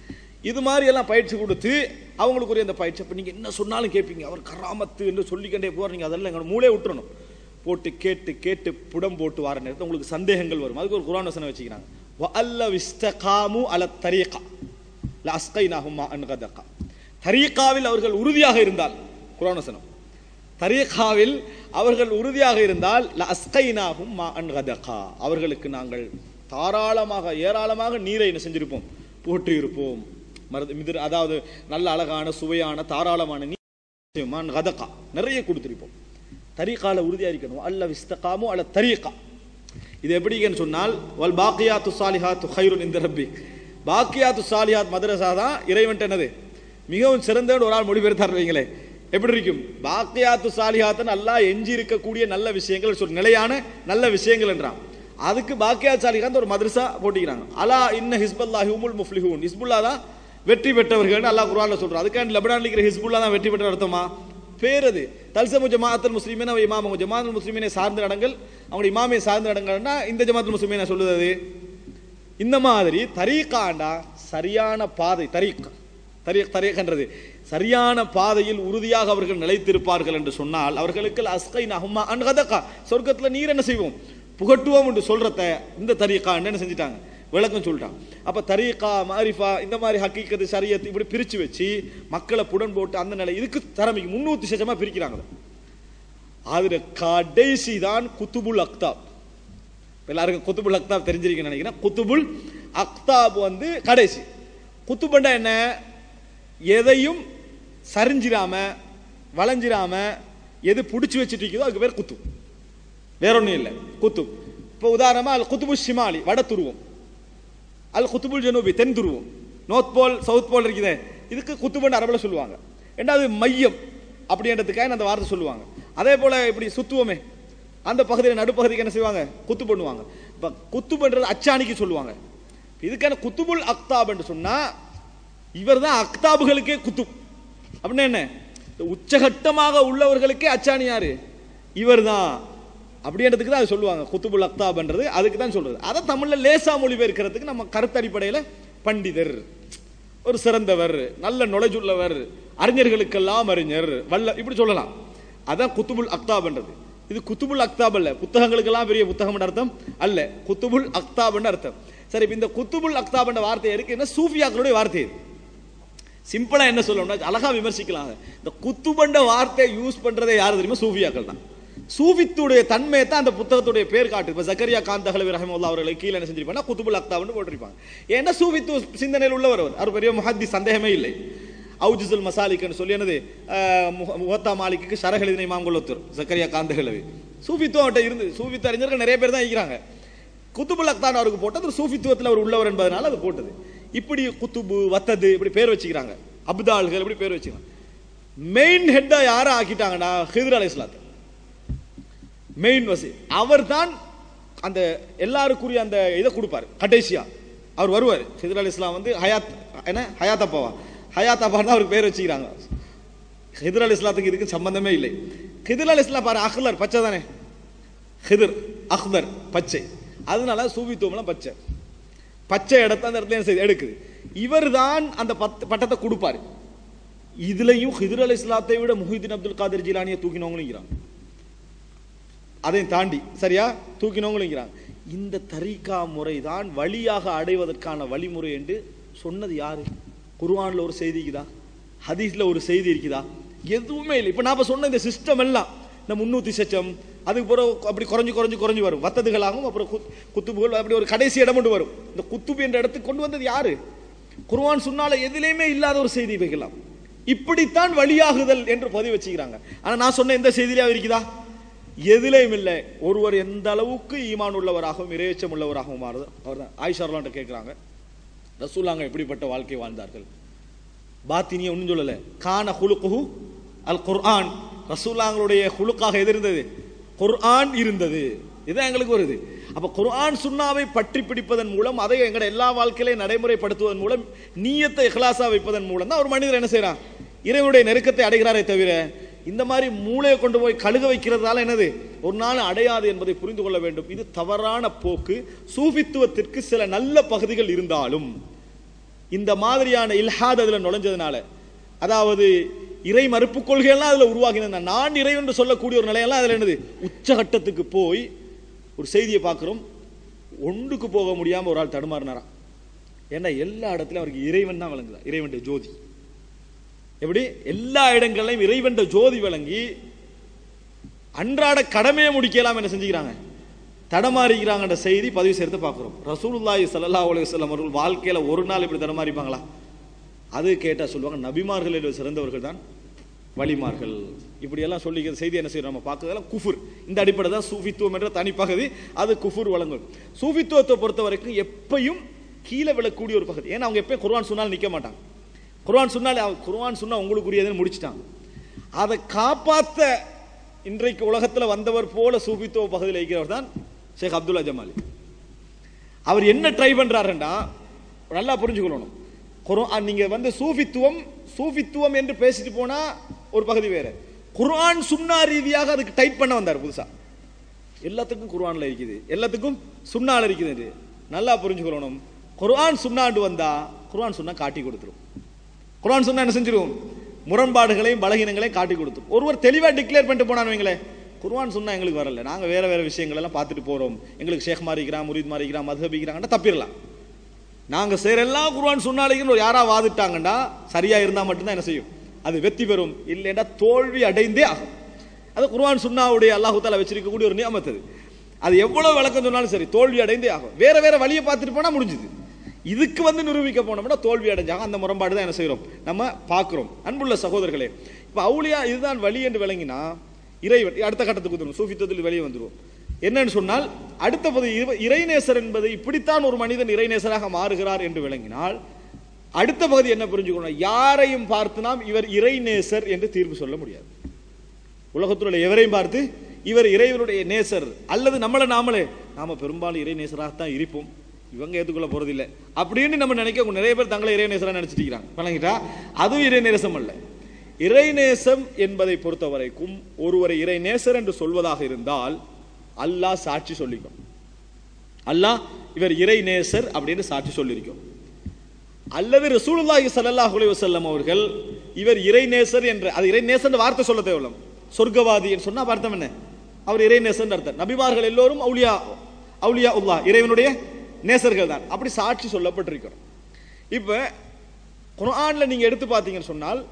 இது மாதிரி எல்லாம் பயிற்சி கொடுத்து அவங்களுக்குரிய அந்த பயிற்சி அப்போ நீங்கள் என்ன சொன்னாலும் கேட்பீங்க அவர் கராமத்து என்று சொல்லிக்கண்டே போகிறீங்க அதெல்லாம் எங்களோட மூளே விட்டுறணும் போட்டு கேட்டு கேட்டு புடம் போட்டு வர நேரத்தில் உங்களுக்கு சந்தேகங்கள் வரும் அதுக்கு ஒரு குரான் வசனம் வச்சுக்கிறாங்க வஅல்ல விஸ்தகாமு அல தரீகா லஸ்கைனாஹும் அன்கதகா தரீகாவில் அவர்கள் உறுதியாக இருந்தால் குரான் வசனம் தரீகாவில் அவர்கள் உறுதியாக இருந்தால் லஸ்கைனாஹும் மா அன்கதகா அவர்களுக்கு நாங்கள் தாராளமாக ஏராளமாக நீரை என்ன செஞ்சிருப்போம் போட்டு இருப்போம் மருது மிதிர் அதாவது நல்ல அழகான சுவையான தாராளமான நீர் மான் கதகா நிறைய கொடுத்திருப்போம் தரீகால உறுதியா இருக்கணும் அல்ல விஸ்தகாமு அல்ல தரீகா இது எப்படின்னு சொன்னால் வல் பாக்கியாத்து சாலிஹாத்து ஹைருன் இந்த ரப்பி பாக்கியாத்து சாலிஹாத் மதரசா தான் இறைவன்ட்ட என்னது மிகவும் சிறந்தவன் ஒரு ஆள் மொழிபெயர்த்தார் வைங்களே எப்படி இருக்கும் பாக்கியாத்து சாலிஹாத்தன் அல்லாஹ் எஞ்சி இருக்கக்கூடிய நல்ல விஷயங்கள் சொல் நிலையான நல்ல விஷயங்கள் என்றான் அதுக்கு பாக்கியாத் சாலிஹாத் ஒரு மதரசா போட்டிக்கிறாங்க அலா இன்ன ஹிஸ்பல்லாஹி உமுல் முஃப்லிஹூன் ஹிஸ்புல்லா தான் வெற்றி பெற்றவர்கள் அல்லாஹ் குர்ஆன்ல சொல்றான் அதுக்காண்டி லெபனான்ல இருக்கிற ஹிஸ்புல்லா தான் வெற்றி பெற்ற அர்த்தமா பேர் அது தல்சமு ஜமாஅத்துல் முஸ்லிமீன் அவ இமாம் ஜமாஅத்துல் முஸ்லிமீனை சார்ந்த இடங்கள் அவங்க இமாமை சார்ந்த இடங்கள்னா இந்த ஜமாஅத்துல் முஸ்லிமீனை சொல்லுது அது இந்த மாதிரி தரீக்காண்டா சரியான பாதை தரீக் தரீக் தரீக்ன்றது சரியான பாதையில் உறுதியாக அவர்கள் நிலைத்திருப்பார்கள் என்று சொன்னால் அவர்களுக்கு அஸ்கை நஹுமா அன்கதக்கா சொர்க்கத்தில் நீர் என்ன செய்வோம் புகட்டுவோம் என்று சொல்றத இந்த தரீக்கா என்ன செஞ்சிட்டாங்க விளக்கம் சொல்லிட்டான் அப்ப தரீக்கா மாரிஃபா இந்த மாதிரி ஹக்கீக்கத்து சரியத்து இப்படி பிரிச்சு வச்சு மக்களை புடன் போட்டு அந்த நிலை இதுக்கு திறமைக்கு முன்னூத்தி சஜமா பிரிக்கிறாங்க அதுல கடைசி தான் குத்துபுல் அக்தாப் இப்ப எல்லாருக்கும் குத்துபுல் அக்தாப் தெரிஞ்சிருக்கீங்கன்னு நினைக்கிறேன் குத்துபுல் அக்தாப் வந்து கடைசி குத்துபண்டா என்ன எதையும் சரிஞ்சிராம வளைஞ்சிராம எது பிடிச்சி வச்சுட்டு இருக்குதோ அதுக்கு பேர் குத்து வேற ஒன்றும் இல்லை குத்து இப்போ உதாரணமா அல் குத்துபு ஷிமாலி வட துருவம் அல் குத்துபுல் ஜனூபி தென் துருவம் நோர்த் போல் சவுத் போல் இருக்குதே இதுக்கு குத்துபண்டு அரபில் சொல்லுவாங்க ரெண்டாவது மையம் அப்படின்றதுக்காக அந்த வார்த்தை சொல்லுவாங்க அதே போல இப்படி சுத்துவமே அந்த பகுதியில் நடுப்பகுதிக்கு என்ன செய்வாங்க குத்து பண்ணுவாங்க இப்போ குத்து பண்றது அச்சாணிக்கு சொல்லுவாங்க இதுக்கான குத்துபுல் அக்தாப் என்று சொன்னா இவர் தான் அக்தாபுகளுக்கே குத்து அப்படின்னா என்ன இந்த உச்சகட்டமாக உள்ளவர்களுக்கே அச்சாணி யாரு இவர் தான் அப்படின்றதுக்கு தான் அது சொல்லுவாங்க குத்துபுல் அக்தாப்ன்றது அதுக்கு தான் சொல்றது அதை தமிழ்ல லேசா மொழிபெயர்க்கிறதுக்கு நம்ம கருத்தடிப்படையில் பண்டிதர் ஒரு சிறந்தவர் நல்ல நுழைஜுள்ளவர் அறிஞர்களுக்கெல்லாம் அறிஞர் வல்ல இப்படி சொல்லலாம் அதான் குத்துபுல் அக்தாப்ன்றது இது குத்துபுல் அக்தாப் அல்ல புத்தகங்களுக்கெல்லாம் பெரிய புத்தகம் அர்த்தம் அல்ல குத்துபுல் அக்தாப்னு அர்த்தம் சரி இப்ப இந்த குத்துபுல் அக்தாப்ன்ற வார்த்தை இருக்கு என்ன சூஃபியாக்களுடைய வார்த்தை இது சிம்பிளா என்ன சொல்லணும்னா அழகா விமர்சிக்கலாம் இந்த குத்துபண்ட வார்த்தை யூஸ் பண்றதே யாரு தெரியுமா சூஃபியாக்கள் தான் சூஃபித்துடைய தன்மையை தான் அந்த புத்தகத்துடைய பேர் காட்டு இப்ப ஜக்கரியா காந்த் தகலவி ரஹமுல்லா அவர்களை கீழே என்ன செஞ்சிருப்பாங்க குத்துபுல் அக்தாப்னு போட்டிருப்பாங்க ஏன்னா சூஃபித்து சிந்தனையில் உள்ளவர் அவர் அவர் பெரிய முஹத்தி சந்தேகமே இல்லை அவுஜுசுல் மசாலிக்னு சொல்லி என்னது அஹ், முஹ- முஹத்தா மாலிக்கு ஷரஹ் எழுதின இமாம் கொல்லத்தூர் ஜக்கரியா காந்த கிழவி சூஃபித்துவம் அவர்கிட்ட இருந்து சூஃபித்து அறிஞர்கள் நிறைய பேர் தான் இருக்கிறாங்க குத்துபுல் அக்தான் அவருக்கு போட்டது ஒரு சூஃபித்துவத்தில் அவர் உள்ளவர் என்பதனால அது போட்டது இப்படி குத்துபு வத்தது இப்படி பேர் வச்சுக்கிறாங்க அப்தால்கள் இப்படி பேர் வச்சுக்கிறாங்க மெயின் ஹெட்டா யாரை ஆக்கிட்டாங்கன்னா ஹிதர் அலை மெயின் வசி அவர் தான் அந்த எல்லாருக்குரிய அந்த இதை கொடுப்பாரு கடைசியா அவர் வருவார் ஹிதர் அலி இஸ்லாம் வந்து ஹயாத் என்ன ஹயாத் அப்பாவா ஹயாத் அப்பா தான் அவருக்கு பேர் வச்சுக்கிறாங்க ஹிதர் அலி இஸ்லாத்துக்கு இதுக்கு சம்பந்தமே இல்லை ஹிதர் அலி இஸ்லாம் பாரு அஹ்லர் பச்சை தானே ஹிதர் அஹ்தர் பச்சை அதனால சூபித்துவம்லாம் பச்சை பச்சை இடத்த அந்த இடத்துல என்ன செய்யுது? எடுக்குது இவர் தான் அந்த பத்து பட்டத்தை கொடுப்பாரு இதுலயும் ஹிதர் அலி இஸ்லாத்தை விட முஹிதீன் அப்துல் காதர் ஜிலானியை தூக்கினவங்களும் இருக்கிறாங்க அதையும் தாண்டி சரியா தூக்கினவங்களுங்கிறாங்க இந்த தரீகா முறை தான் வழியாக அடைவதற்கான வழிமுறை என்று சொன்னது யாரு குர்ஆன்ல ஒரு செய்தி இருக்குதா ஹதீஸ்ல ஒரு செய்தி இருக்குதா எதுவுமே இல்லை இப்போ நான் சொன்ன இந்த சிஸ்டம் எல்லாம் இந்த முன்னூத்தி சச்சம் அதுக்கு பிறகு அப்படி குறைஞ்சு குறைஞ்சு குறைஞ்சு வரும் வத்ததுகளாகும் அப்புறம் குத்- குத்துபுகள் அப்படி ஒரு கடைசி இடம் கொண்டு வரும் இந்த குத்துபு என்ற இடத்துக்கு கொண்டு வந்தது யாரு குர்ஆன் சொன்னால எதிலையுமே இல்லாத ஒரு செய்தி வைக்கலாம் இப்படித்தான் வழியாகுதல் என்று பதிவு வச்சுக்கிறாங்க ஆனா நான் சொன்ன எந்த செய்தியிலாவது இருக்குதா எதிலையும் இல்லை ஒருவர் எந்த அளவுக்கு ஈமான் உள்ளவராகவும் இறையச்சம் உள்ளவராகவும் மாறுது அவர் தான் ஆயிஷார்லான்ட்ட கேட்குறாங்க ரசூலாங்க எப்படிப்பட்ட வாழ்க்கை வாழ்ந்தார்கள் பாத்தினிய ஒன்றும் சொல்லலை கான ஹுலுக்குஹு அல் குர்ஆன் ரசூலாங்களுடைய ஹுலுக்காக எது இருந்தது குர்ஆன் இருந்தது இதுதான் எங்களுக்கு வருது அப்ப குர்ஆன் சுன்னாவை பற்றி பிடிப்பதன் மூலம் அதை எங்கட எல்லா வாழ்க்கையிலையும் நடைமுறைப்படுத்துவதன் மூலம் நீயத்தை இஹ்லாஸா வைப்பதன் மூலம் தான் ஒரு மனிதர் என்ன செய்றான் இறைவனுடைய நெருக்கத்தை அடைகிறாரே தவிர இந்த மாதிரி மூளையை கொண்டு போய் கழுக வைக்கிறதால என்னது ஒரு நாள் அடையாது என்பதை புரிந்து கொள்ள வேண்டும் இது தவறான போக்கு சூஃபித்துவத்திற்கு சில நல்ல பகுதிகள் இருந்தாலும் இந்த மாதிரியான இல்ஹாத் அதுல நுழைஞ்சதுனால அதாவது இறை மறுப்பு கொள்கையெல்லாம் அதுல உருவாகின நான் இறை என்று சொல்லக்கூடிய ஒரு நிலையெல்லாம் அதுல என்னது உச்சகட்டத்துக்கு போய் ஒரு செய்தியை பார்க்கிறோம் ஒன்றுக்கு போக முடியாம ஒரு ஆள் தடுமாறினாராம் ஏன்னா எல்லா இடத்துலயும் அவருக்கு இறைவன் தான் விளங்குதா இறைவனுடைய ஜோதி எப்படி எல்லா இடங்கள்லையும் இறைவன் ஜோதி விளங்கி அன்றாட கடமையை முடிக்கலாம் என்ன செஞ்சுக்கிறாங்க தடமாறிக்கிறாங்கன்ற செய்தி பதிவு சேர்த்து பார்க்குறோம் ரசூலுல்லாஹி ஸல்லல்லாஹு அலைஹி வஸல்லம் அவர்கள் வாழ்க்கையில ஒரு நாள் இப்படி தடமாறிப்பாங்களா அது கேட்டா சொல்லுவாங்க நபிமார்களில் சிறந்தவர்கள் தான் வழிமார்கள் இப்படியெல்லாம் சொல்லி செய்தி என்ன செய்யறோம் நம்ம பார்க்கறதெல்லாம் குஃபுர் இந்த அடிப்படை தான் சூஃபித்துவம் என்ற தனிப்பகுதி அது குஃபுர் வழங்கும் சூஃபித்துவத்தை பொறுத்த வரைக்கும் எப்பையும் கீழே விழக்கூடிய ஒரு பகுதி ஏன்னா அவங்க எப்பயும் குர்ஆன் சொன்னாலும் நிற்க மாட்டாங்க குர்ஆன் சொன்னாலே அவங்க குர்ஆன் சொன்னா உங்களுக்குரியதுன்னு முடிச்சிட்டாங்க அதை காப்பாத்த இன்றைக்கு உலகத்தில் வந்தவர் போல சூபித்துவ பகுதியில் இருக்கிறவர் தான் ஷேக் அப்துல்லா ஜமாலி அவர் என்ன ட்ரை பண்றாருன்னா நல்லா புரிஞ்சுக்கணும் குர்ஆன் நீங்க வந்து சூஃபித்துவம் சூஃபித்துவம் என்று பேசிட்டு போனா ஒரு பகுதி வேற குர்ஆன் சுன்னா ரீதியாக அதுக்கு டைப் பண்ண வந்தார் புதுசா எல்லாத்துக்கும் குர்ஆன்ல இருக்குது எல்லாத்துக்கும் சுன்னால இருக்குது நல்லா புரிஞ்சுக்கணும் குர்ஆன் சுன்னாண்டு வந்தா குர்ஆன் சுன்னா காட்டி கொடுத்துரும் குர்ஆன் சுன்னா என்ன செஞ்சிரும் முரண்பாடுகளையும் பலகீனங்களையும் காட்டி கொடுத்துரும் ஒருவர் தெளிவா டிக்ளேர் பண்ணிட்டு போனான்னு வைங்களேன் குர்ஆன் சுன்னா எங்களுக்கு வரல நாங்க வேற வேற விஷயங்கள் எல்லாம் பார்த்துட்டு போறோம் எங்களுக்கு ஷேக் மாறிக்கிறான் முரீத் மாறிக்கிறான் மதுஹபிக்கிறாங்கன்னா தப்பிடலாம் நாங்க செய்யற எல்லாம் குர்ஆன் சுன்னாலிக்குன்னு ஒரு யாரா வாதிட்டாங்கன்னா சரியா இருந்தா மட்டும்தான் என்ன செய்யும் அது வெற்றி பெறும் இல்லைன்னா தோல்வி அடைந்தே ஆகும் அது குர்ஆன் சுன்னாவுடைய அல்லாஹு தாலா வச்சிருக்கக்கூடிய ஒரு நியமத்து அது அது எவ்வளவு விளக்கம் சொன்னாலும் சரி தோல்வி அடைந்தே ஆகும் வேற வேற வழியை பார்த்துட்டு போனா முடிஞ்சுது இதுக்கு வந்து நிரூபிக்க போனோம்னா தோல்வி அடைஞ்சாங்க அந்த முரண்பாடு தான் என்ன செய்றோம் நம்ம பார்க்கிறோம் அன்புள்ள சகோதரர்களே இப்போ அவுலியா இதுதான் வழி என்று விளங்கினா இறைவன் அடுத்த கட்டத்துக்கு வந்துடும் சூஃபித்தத்தில் வெளியே வந்துடும் என்னன்னு சொன்னால் அடுத்த பகுதி இவ- இறைநேசர் என்பது இப்படித்தான் ஒரு மனிதன் இறைநேசராக மாறுகிறார் என்று விளங்கினால் அடுத்த பகுதி என்ன புரிஞ்சுக்கணும் யாரையும் பார்த்து நாம் இவர் இறைநேசர் என்று தீர்ப்பு சொல்ல முடியாது உலகத்தில் உள்ள எவரையும் பார்த்து இவர் இறைவனுடைய நேசர் அல்லது நம்மளை நாமளே நாம பெரும்பாலும் இறைநேசராகத்தான் இருப்போம் இவங்க ஏத்துக்கொள்ள போறதில்லை அப்படின்னு நம்ம நினைக்க நிறைய பேர் தங்களை இறைநேசரா நினைச்சிட்டு இருக்கிறாங்க வழங்கிட்டா அதுவும் இறைநேசம் அல்ல இறைநேசம் என்பதை பொறுத்த வரைக்கும் ஒருவரை இறைநேசர் என்று சொல்வதாக இருந்தால் அல்லாஹ் சாட்சி சொல்லிக்கும் அல்லாஹ் இவர் இறைநேசர் அப்படின்னு சாட்சி சொல்லியிருக்கோம் அல்லது ரசூலுல்லாஹி ஸல்லல்லாஹு அலைஹி வஸல்லம் அவர்கள் இவர் இறைநேசர் என்ற அது இறைநேசர் வார்த்தை சொல்ல தேவையில்லை சொர்க்கவாதி என்று சொன்னா அர்த்தம் என்ன அவர் இறைநேசர் அர்த்தம் நபிமார்கள் எல்லோரும் அவுலியா அவுலியா உல்லாஹ் இறைவனுடைய நேசர்கள் தான் அப்படி சாட்சி சொல்லப்பட்டிருக்கிறோம் இப்போ குர்ஆன்ல நீங்க எடுத்து பார்த்தீங்கன்னு சொன்னால்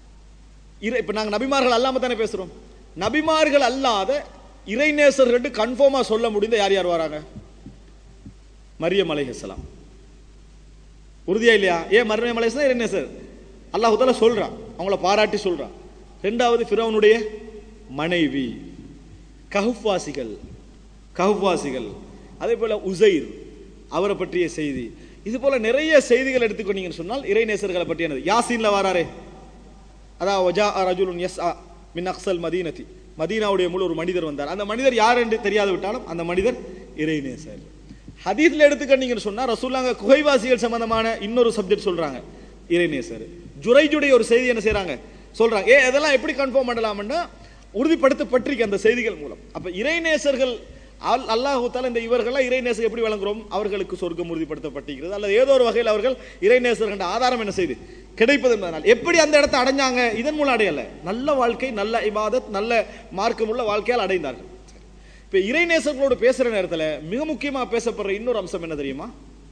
இறை இப்போ நாங்கள் நபிமார்கள் அல்லாம தானே பேசுறோம் நபிமார்கள் அல்லாத இறைநேசர்கள் கன்ஃபார்மா சொல்ல முடிந்த யார் யார் வராங்க மரியம் அலைஹிஸ்ஸலாம் உறுதியா இல்லையா ஏன் மரியம் அலைஹிஸ்ஸலாம் இறைநேசர் அல்லாஹ் தாலா சொல்றான் அவங்கள பாராட்டி சொல்றான் ரெண்டாவது ஃபிரௌனுடைய மனைவி கஹுஃப்வாசிகள் கஹுஃப்வாசிகள் அதே போல உசைர் அவரை பற்றிய செய்தி இது போல நிறைய செய்திகள் எடுத்துக்கொண்டீங்கன்னு சொன்னால் இறைநேசர்களை பற்றியானது யாசீன்ல வாராரே அதாவது வஜா ரஜுலுன் எஸ் மின் அக்சல் மதீனதி மதீனாவுடைய முழு ஒரு மனிதர் வந்தார் அந்த மனிதர் யார் என்று தெரியாது விட்டாலும் அந்த மனிதர் இறைநேசர் ஹதீஸ்ல எடுத்துக்கிட்டீங்கன்னு சொன்னா ரசூல்லாங்க குகைவாசிகள் சம்பந்தமான இன்னொரு சப்ஜெக்ட் சொல்றாங்க இறைநேசர் ஜுரைஜுடைய ஒரு செய்தி என்ன செய்றாங்க சொல்றாங்க ஏ இதெல்லாம் எப்படி கன்ஃபார்ம் பண்ணலாம்னா உறுதிப்படுத்தப்பட்டிருக்கு அந்த செய்திகள் மூலம் அப்ப இறைநேசர்கள் அல் அல்லாஹு தாலா இந்த இவர்கள்லாம் இறைநேசர் எப்படி வழங்குறோம் அவர்களுக்கு சொர்க்கம் உறுதிப்படுத்தப்பட்டிருக்கிறது அல்லது ஏதோ ஒரு வகையில் அவர்கள் இறைநேசர் என்ற ஆதாரம் என்ன செய்து கிடைப்பது என்பதனால் எப்படி அந்த இடத்தை அடைஞ்சாங்க இதன் மூலம் அடையல நல்ல வாழ்க்கை நல்ல இபாதத் நல்ல மார்க்கமுள்ள வாழ்க்கையால் அடைந்தார்கள் இப்ப இறைநேசர்களோடு பேசுற நேரத்துல மிக முக்கியமா பேசப்படுற இன்னொரு அம்சம் என்ன தெரியுமா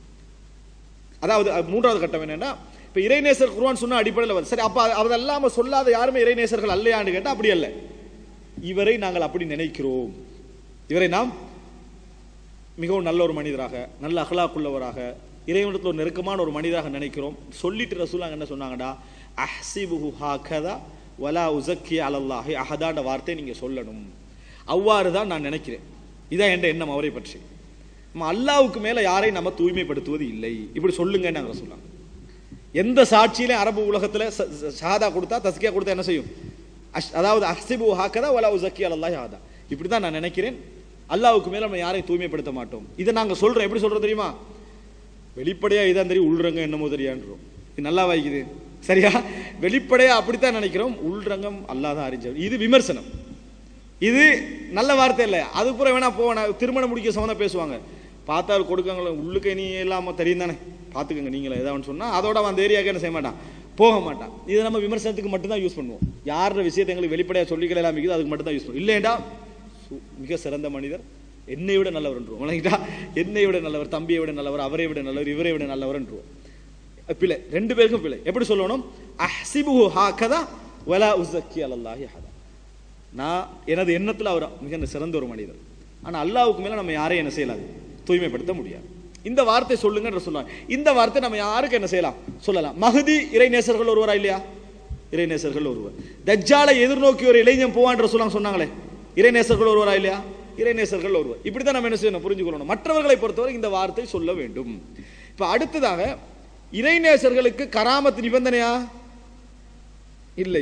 அதாவது அது மூன்றாவது கட்டம் என்னன்னா இப்ப இறைநேசர் குர்ஆன் சொன்ன அடிப்படையில் வருது சரி அப்ப அது- அதெல்லாம சொல்லாத யாருமே இறைநேசர்கள் அல்லையான்னு கேட்டா அப்படி அல்ல இவரை நாங்கள் அப்படி நினைக்கிறோம் இவரை நாம் மிகவும் நல்ல ஒரு மனிதராக நல்ல அகலாக்குள்ளவராக இறைவனத்தில் ஒரு நெருக்கமான ஒரு மனிதராக நினைக்கிறோம் சொல்லிட்டு ரசூலாங்க என்ன சொன்னாங்கடா அஹ்சிபுஹு ஹாகதா வலா உசக்கி அலல்லாஹி அஹதான்ற வார்த்தை நீங்க சொல்லணும் அவ்வாறு தான் நான் நினைக்கிறேன் இதான் என்ற எண்ணம் அவரை பற்றி நம்ம அல்லாவுக்கு மேல யாரையும் நம்ம தூய்மைப்படுத்துவது இல்லை இப்படி சொல்லுங்க நாங்கள் சொன்னாங்க எந்த சாட்சியிலும் அரபு உலகத்துல ச- ச- ஷஹாதா கொடுத்தா தஸ்கியா கொடுத்தா என்ன செய்யும் அஷ் அதாவது அஹ்சிபு ஹாக்கதா வலா உசக்கி அலல்லாஹி ஹாதா இப்படி தான் நான் நினைக்கிறேன் அல்லாவுக்கு மேல நம்ம யாரையும் தூய்மைப்படுத்த மாட்டோம் இதை நாங்க சொல்றோம் எப்படி சொல்றோம் தெரியுமா வெளிப்படையா இதான் தெரியும் உள்ரங்கம் என்னமோ தெரியான்றோம் இது நல்லா வாய்க்குது சரியா வெளிப்படையா அப்படித்தான் நினைக்கிறோம் உள்ரங்கம் அல்லாஹ் தான் அறிஞ்சவர் இது விமர்சனம் இது நல்ல வார்த்தை இல்லை அது பூரா வேணா போவேன் திருமணம் முடிக்க சம்மந்தம் பேசுவாங்க பார்த்தா கொடுக்காங்களே உள்ளுக்கு நீ இல்லாம தெரியும் தானே பார்த்துக்கோங்க நீங்களே ஏதாவது சொன்னா அதோட அவன் அந்த ஏரியாவுக்கு என்ன செய்ய மாட்டான் போக மாட்டான் இது நம்ம விமர்சனத்துக்கு மட்டும்தான் யூஸ் பண்ணுவோம் யாரோட விஷயத்தை எங்களுக்கு வெளிப்படையா சொல்லிக்கல எல்லாம் இருக்குது அதுக்கு மட்டும் தான் யூஸ் பண்ணுவோம் இல்லைண்டா சு- மிக சிறந்த மனிதர் என்னை விட நல்லவர் என்றுவோம் வணங்கிட்டா என்னை விட நல்லவர் தம்பியை விட நல்லவர் அவரை விட நல்லவர் இவரை விட நல்லவர் என்றுவோம் பிழை ரெண்டு பேருக்கும் பிழை எப்படி சொல்லணும் அஹ்சிபுஹு ஹாகதா வலா உஸக்கி அலல்லாஹி ஹதா நான் எனது எண்ணத்தில் அவர் மிக சிறந்த ஒரு மனிதர் ஆனா அல்லாஹ்வுக்கு மேல நம்ம யாரையும் என்ன செய்யலாது தூய்மைப்படுத்த முடியாது இந்த வார்த்தை சொல்லுங்கன்ற சொல்லுவாங்க இந்த வார்த்தை நம்ம யாருக்கு என்ன செய்யலாம் சொல்லலாம் மஹதி இறைநேசர்கள் ஒருவரா இல்லையா இறைநேசர்கள் ஒருவர் தஜ்ஜாலை எதிர்நோக்கி ஒரு இளைஞன் போவான்ற சொல்லாங்க சொன்னாங்களே இறைநேசர்கள் ஒருவரா இல்லையா இறைநேசர்கள் ஒருவர் இப்படித்தான் நம்ம என்ன செய்யணும் புரிஞ்சுக்கொள்ளணும் மற்றவர்களை பொறுத்தவரை இந்த வார்த்தை சொல்ல வேண்டும் இப்ப அடுத்ததாக இறைநேசர்களுக்கு கராமத் நிபந்தனையா இல்லை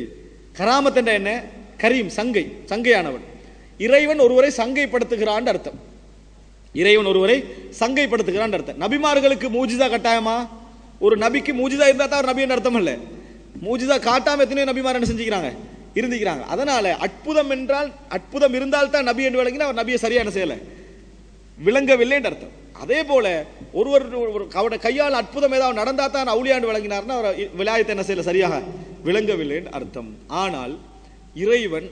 கராமத் என்ற என்ன கரீம் சங்கை சங்கையானவன் இறைவன் ஒருவரை சங்கைப்படுத்துகிறான் அர்த்தம் இறைவன் ஒருவரை சங்கைப்படுத்துகிறான் அர்த்தம் நபிமார்களுக்கு மூஜிதா கட்டாயமா ஒரு நபிக்கு மூஜிதா இருந்தா தான் ஒரு நபின்னு அர்த்தம் இல்ல மூஜிதா காட்டாம எத்தனையோ நபிமார் என்ன செஞ்சுக்கிறாங்க இருந்துக்கிறாங்க அதனால அற்புதம் என்றால் அற்புதம் இருந்தால் தான் நபி என்று விளங்கினா அவர் நபியை சரியா என்ன செய்யல விளங்கவில்லை என்று அர்த்தம் அதே போல ஒருவர் ஒரு அவருடைய கையால் அற்புதம் ஏதாவது நடந்தா தான் அவுளியாண்டு விளங்கினார்னா அவர் விலாயத்தை என்ன செய்யல சரியாக விளங்கவில்லை என்று அர்த்தம் ஆனால் இறைவன்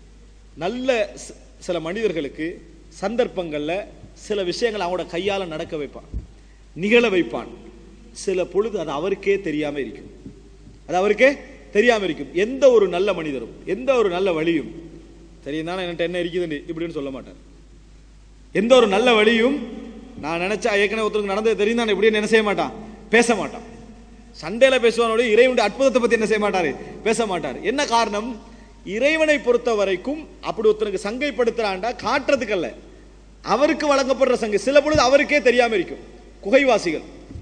நல்ல சி- சில மனிதர்களுக்கு சந்தர்ப்பங்கள்ல சில விஷயங்களை அவங்களோட கையால நடக்க வைப்பான் நிகழ வைப்பான் சில பொழுது அது அவருக்கே தெரியாம இருக்கும் அது அவருக்கே தெரியாம இருக்கும் எந்த ஒரு நல்ல மனிதரும் எந்த ஒரு நல்ல வழியும் தெரியும் தானே என்கிட்ட என்ன இருக்குதுன்னு இப்படின்னு சொல்ல மாட்டார் எந்த ஒரு நல்ல வழியும் நான் நினைச்சா ஏற்கனவே ஒருத்தருக்கு நடந்தது தெரியும் தான் இப்படின்னு என்ன செய்ய மாட்டான் பேச மாட்டான் சண்டையில பேசுவானோட இறைவனுடைய அற்புதத்தை பத்தி என்ன செய்ய மாட்டாரு பேச மாட்டார் என்ன காரணம் இறைவனை பொறுத்த வரைக்கும் அப்படி ஒருத்தனுக்கு சங்கைப்படுத்துறாண்டா காட்டுறதுக்கு அல்ல அவருக்கு வழங்கப்படுற சங்கை சில பொழுது அவருக்கே தெரியாம இருக்கும் குகைவாசிகள்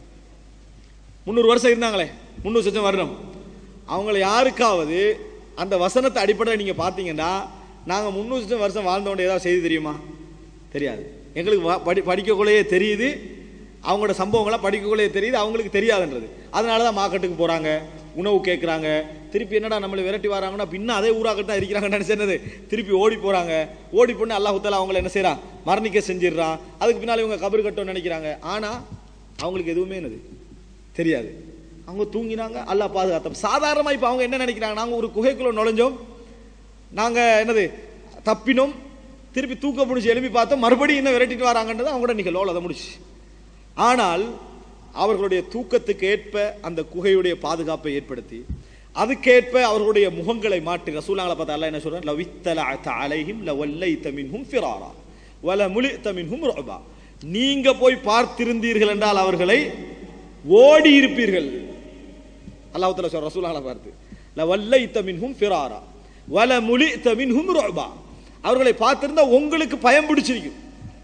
முந்நூறு வருஷம் இருந்தாங்களே முந்நூறு லட்சம் வருடம் அவங்கள யாருக்காவது அந்த வசனத்தை அடிப்படையில் நீங்க பார்த்தீங்கன்னா நாங்க முந்நூறு லட்சம் வருஷம் வாழ்ந்தவங்க ஏதாவது செய்தி தெரியுமா தெரியாது எங்களுக்கு வ- படி படிக்கக்குள்ளேயே தெரியுது அவங்களோட சம்பவங்கள்லாம் படிக்கக்குள்ளேயே தெரியுது அவங்களுக்கு தெரியாதுன்றது அதனால தான் மார்க்கெட்டுக்கு போறாங்க உணவு கேட்குறாங்க திருப்பி என்னடா நம்மளை விரட்டி வராங்கன்னா பின்ன அதே ஊராக்கிட்டு தான் இருக்கிறாங்கன்னு நினைச்சது திருப்பி ஓடி போறாங்க ஓடி போன்னு அல்லாஹ் தாலா அவங்கள என்ன செய்றான் மரணிக்க செஞ்சிடுறான் அதுக்கு பின்னால இவங்க கபர் கட்டணும்னு நினைக்கிறாங்க ஆனா அவங்களுக்கு எதுவுமே என்னது தெரியாது அவங்க தூங்கினாங்க அல்லாஹ் பாதுகாத்தோம் சாதாரணமா இப்ப அவங்க என்ன நினைக்கிறாங்க நாங்க ஒரு குகைக்குள்ள நுழைஞ்சோம் நாங்க என்னது தப்பினோம் திருப்பி தூக்க பிடிச்சி எழுப்பி பார்த்தோம் மறுபடியும் இன்னும் விரட்டிட்டு வராங்கன்றது அவங்களோட நிகழ்வு அதை முடிச்சு ஆனால் அவர்களுடைய தூக்கத்துக்கு ஏற்ப அந்த குகையுடைய பாதுகாப்பை ஏற்படுத்தி அதுக்கேற்ப அவர்களுடைய முகங்களை மாற்றி ரசூலாங்களை பார்த்தா அல்லாஹ் என்ன சொல்றான் லவித்தலஅத அலைஹிம் லவல்லைத மின்ஹும் ஃபிராரா வல முலித மின்ஹும் ருபா நீங்க போய் பார்த்திருந்தீர்கள் என்றால் அவர்களை ஓடி இருப்பீர்கள் அல்லாஹ் தஆலா சொல்ற ரசூலாங்களை பார்த்து லவல்லைத மின்ஹும் ஃபிராரா வல முலித மின்ஹும் ருபா அவர்களை பார்த்திருந்தா உங்களுக்கு பயம் பிடிச்சிருக்கும்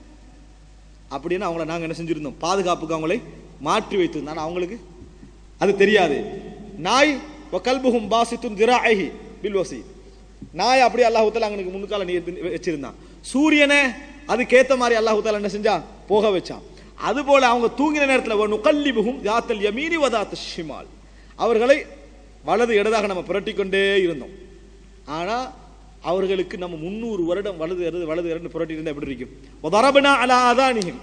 அப்படின்னு அவங்கள நாங்க என்ன செஞ்சிருந்தோம் பாதுகாப்புக்கு அவங்களை மாற்றி வைத்திருந்தோம் ஆனா அவங்களுக்கு அது தெரியாது நாய் கல்புகும் பாசித்தும் திராஹி பில்வசி நாய் அப்படி அல்லாஹ் தாலா அவனுக்கு முன்கால நீ வச்சிருந்தான் சூரியனை அதுக்கேத்த மாதிரி அல்லாஹ் தாலா என்ன செஞ்சான் போக வச்சான் அதுபோல அவங்க தூங்கின நேரத்தில் நுகல்லிபுகும் யாத்தல் யமீனி வதாத் ஷிமால் அவர்களை வலது இடதாக நம்ம புரட்டி கொண்டே இருந்தோம் ஆனா அவர்களுக்கு நம்ம முந்நூறு வருடம் வலது இடது வலது இடது புரட்டி இருந்தா எப்படி இருக்கும் உதரபனா அலா அதானிஹிம்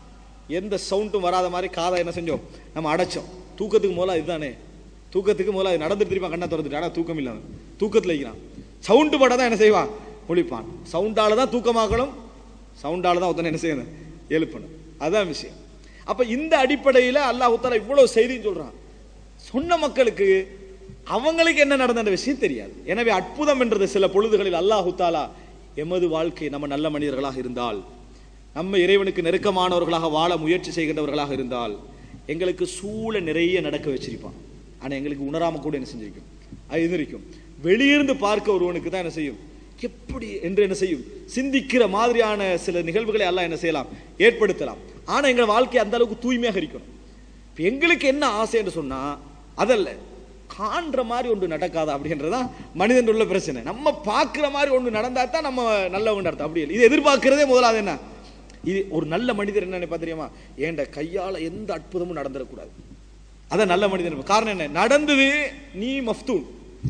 எந்த சவுண்டும் வராத மாதிரி காதை என்ன செஞ்சோம் நம்ம அடைச்சோம் தூக்கத்துக்கு முதல்ல இதுதானே தூக்கத்துக்கு முதல்ல அது நடந்துட்டு திருப்பி கண்ணா திறந்துட்டு ஆனா தூக்கம் இல்லாம தூக்கத்துல இருக்கிறான் சவுண்டு பட தான் என்ன செய்வான் ஒழிப்பான் சவுண்டால தான் தூக்கமாக்கணும் சவுண்டால தான் ஒருத்தனை என்ன செய்யணும் எழுப்பணும் அதான் விஷயம் அப்ப இந்த அடிப்படையில அல்லாஹ் உத்தாலா இவ்வளவு செய்தின்னு சொல்றான் சொன்ன மக்களுக்கு அவங்களுக்கு என்ன நடந்த விஷயம் தெரியாது எனவே அற்புதம் என்றது சில பொழுதுகளில் அல்லாஹு தாலா எமது வாழ்க்கை நம்ம நல்ல மனிதர்களாக இருந்தால் நம்ம இறைவனுக்கு நெருக்கமானவர்களாக வாழ முயற்சி செய்கின்றவர்களாக இருந்தால் எங்களுக்கு சூழ நிறைய நடக்க வச்சிருப்பான் ஆனா எங்களுக்கு உணராம கூட என்ன செஞ்சிருக்கும் அது இது இருக்கும் வெளியிருந்து பார்க்க ஒருவனுக்கு தான் என்ன செய்யும் எப்படி என்று என்ன செய்யும் சிந்திக்கிற மாதிரியான சில நிகழ்வுகளை எல்லாம் என்ன செய்யலாம் ஏற்படுத்தலாம் ஆனா எங்கள் வாழ்க்கை அந்த அளவுக்கு தூய்மையாக இருக்கணும் இப்ப எங்களுக்கு என்ன ஆசை என்று சொன்னா அதல்ல காண்ற மாதிரி ஒன்று நடக்காதா அப்படின்றதான் மனிதன் உள்ள பிரச்சனை நம்ம பார்க்குற மாதிரி ஒன்று நடந்தா தான் நம்ம நல்லவங்க அர்த்தம் அப்படி இல்லை இது எதிர்பார்க்கிறதே முதலாவது என்ன இது ஒரு நல்ல மனிதர் என்ன நினைப்பா தெரியுமா ஏண்ட கையால எந்த அற்புதமும் நடந்துடக்கூடாது அதான் நல்ல மனிதன் காரணம் என்ன நடந்தது நீ மஃப்தூன்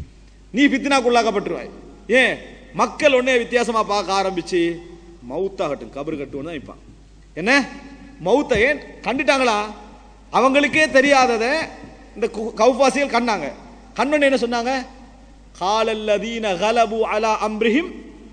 நீ பித்னாக்குள்ளாக்கப்பட்டுருவாய் ஏன் மக்கள் உடனே வித்தியாசமா பார்க்க ஆரம்பிச்சு மவுத்தாகட்டும் கபரு கட்டுன்னு தான் நிற்பான் என்ன மவுத்தை ஏன் கண்டுட்டாங்களா அவங்களுக்கே தெரியாதத இந்த கு- கௌபாசிகள் கண்டாங்க கண்ணொன்னு என்ன சொன்னாங்க காலல்லதீன கலபு அலா அம்ரிஹிம்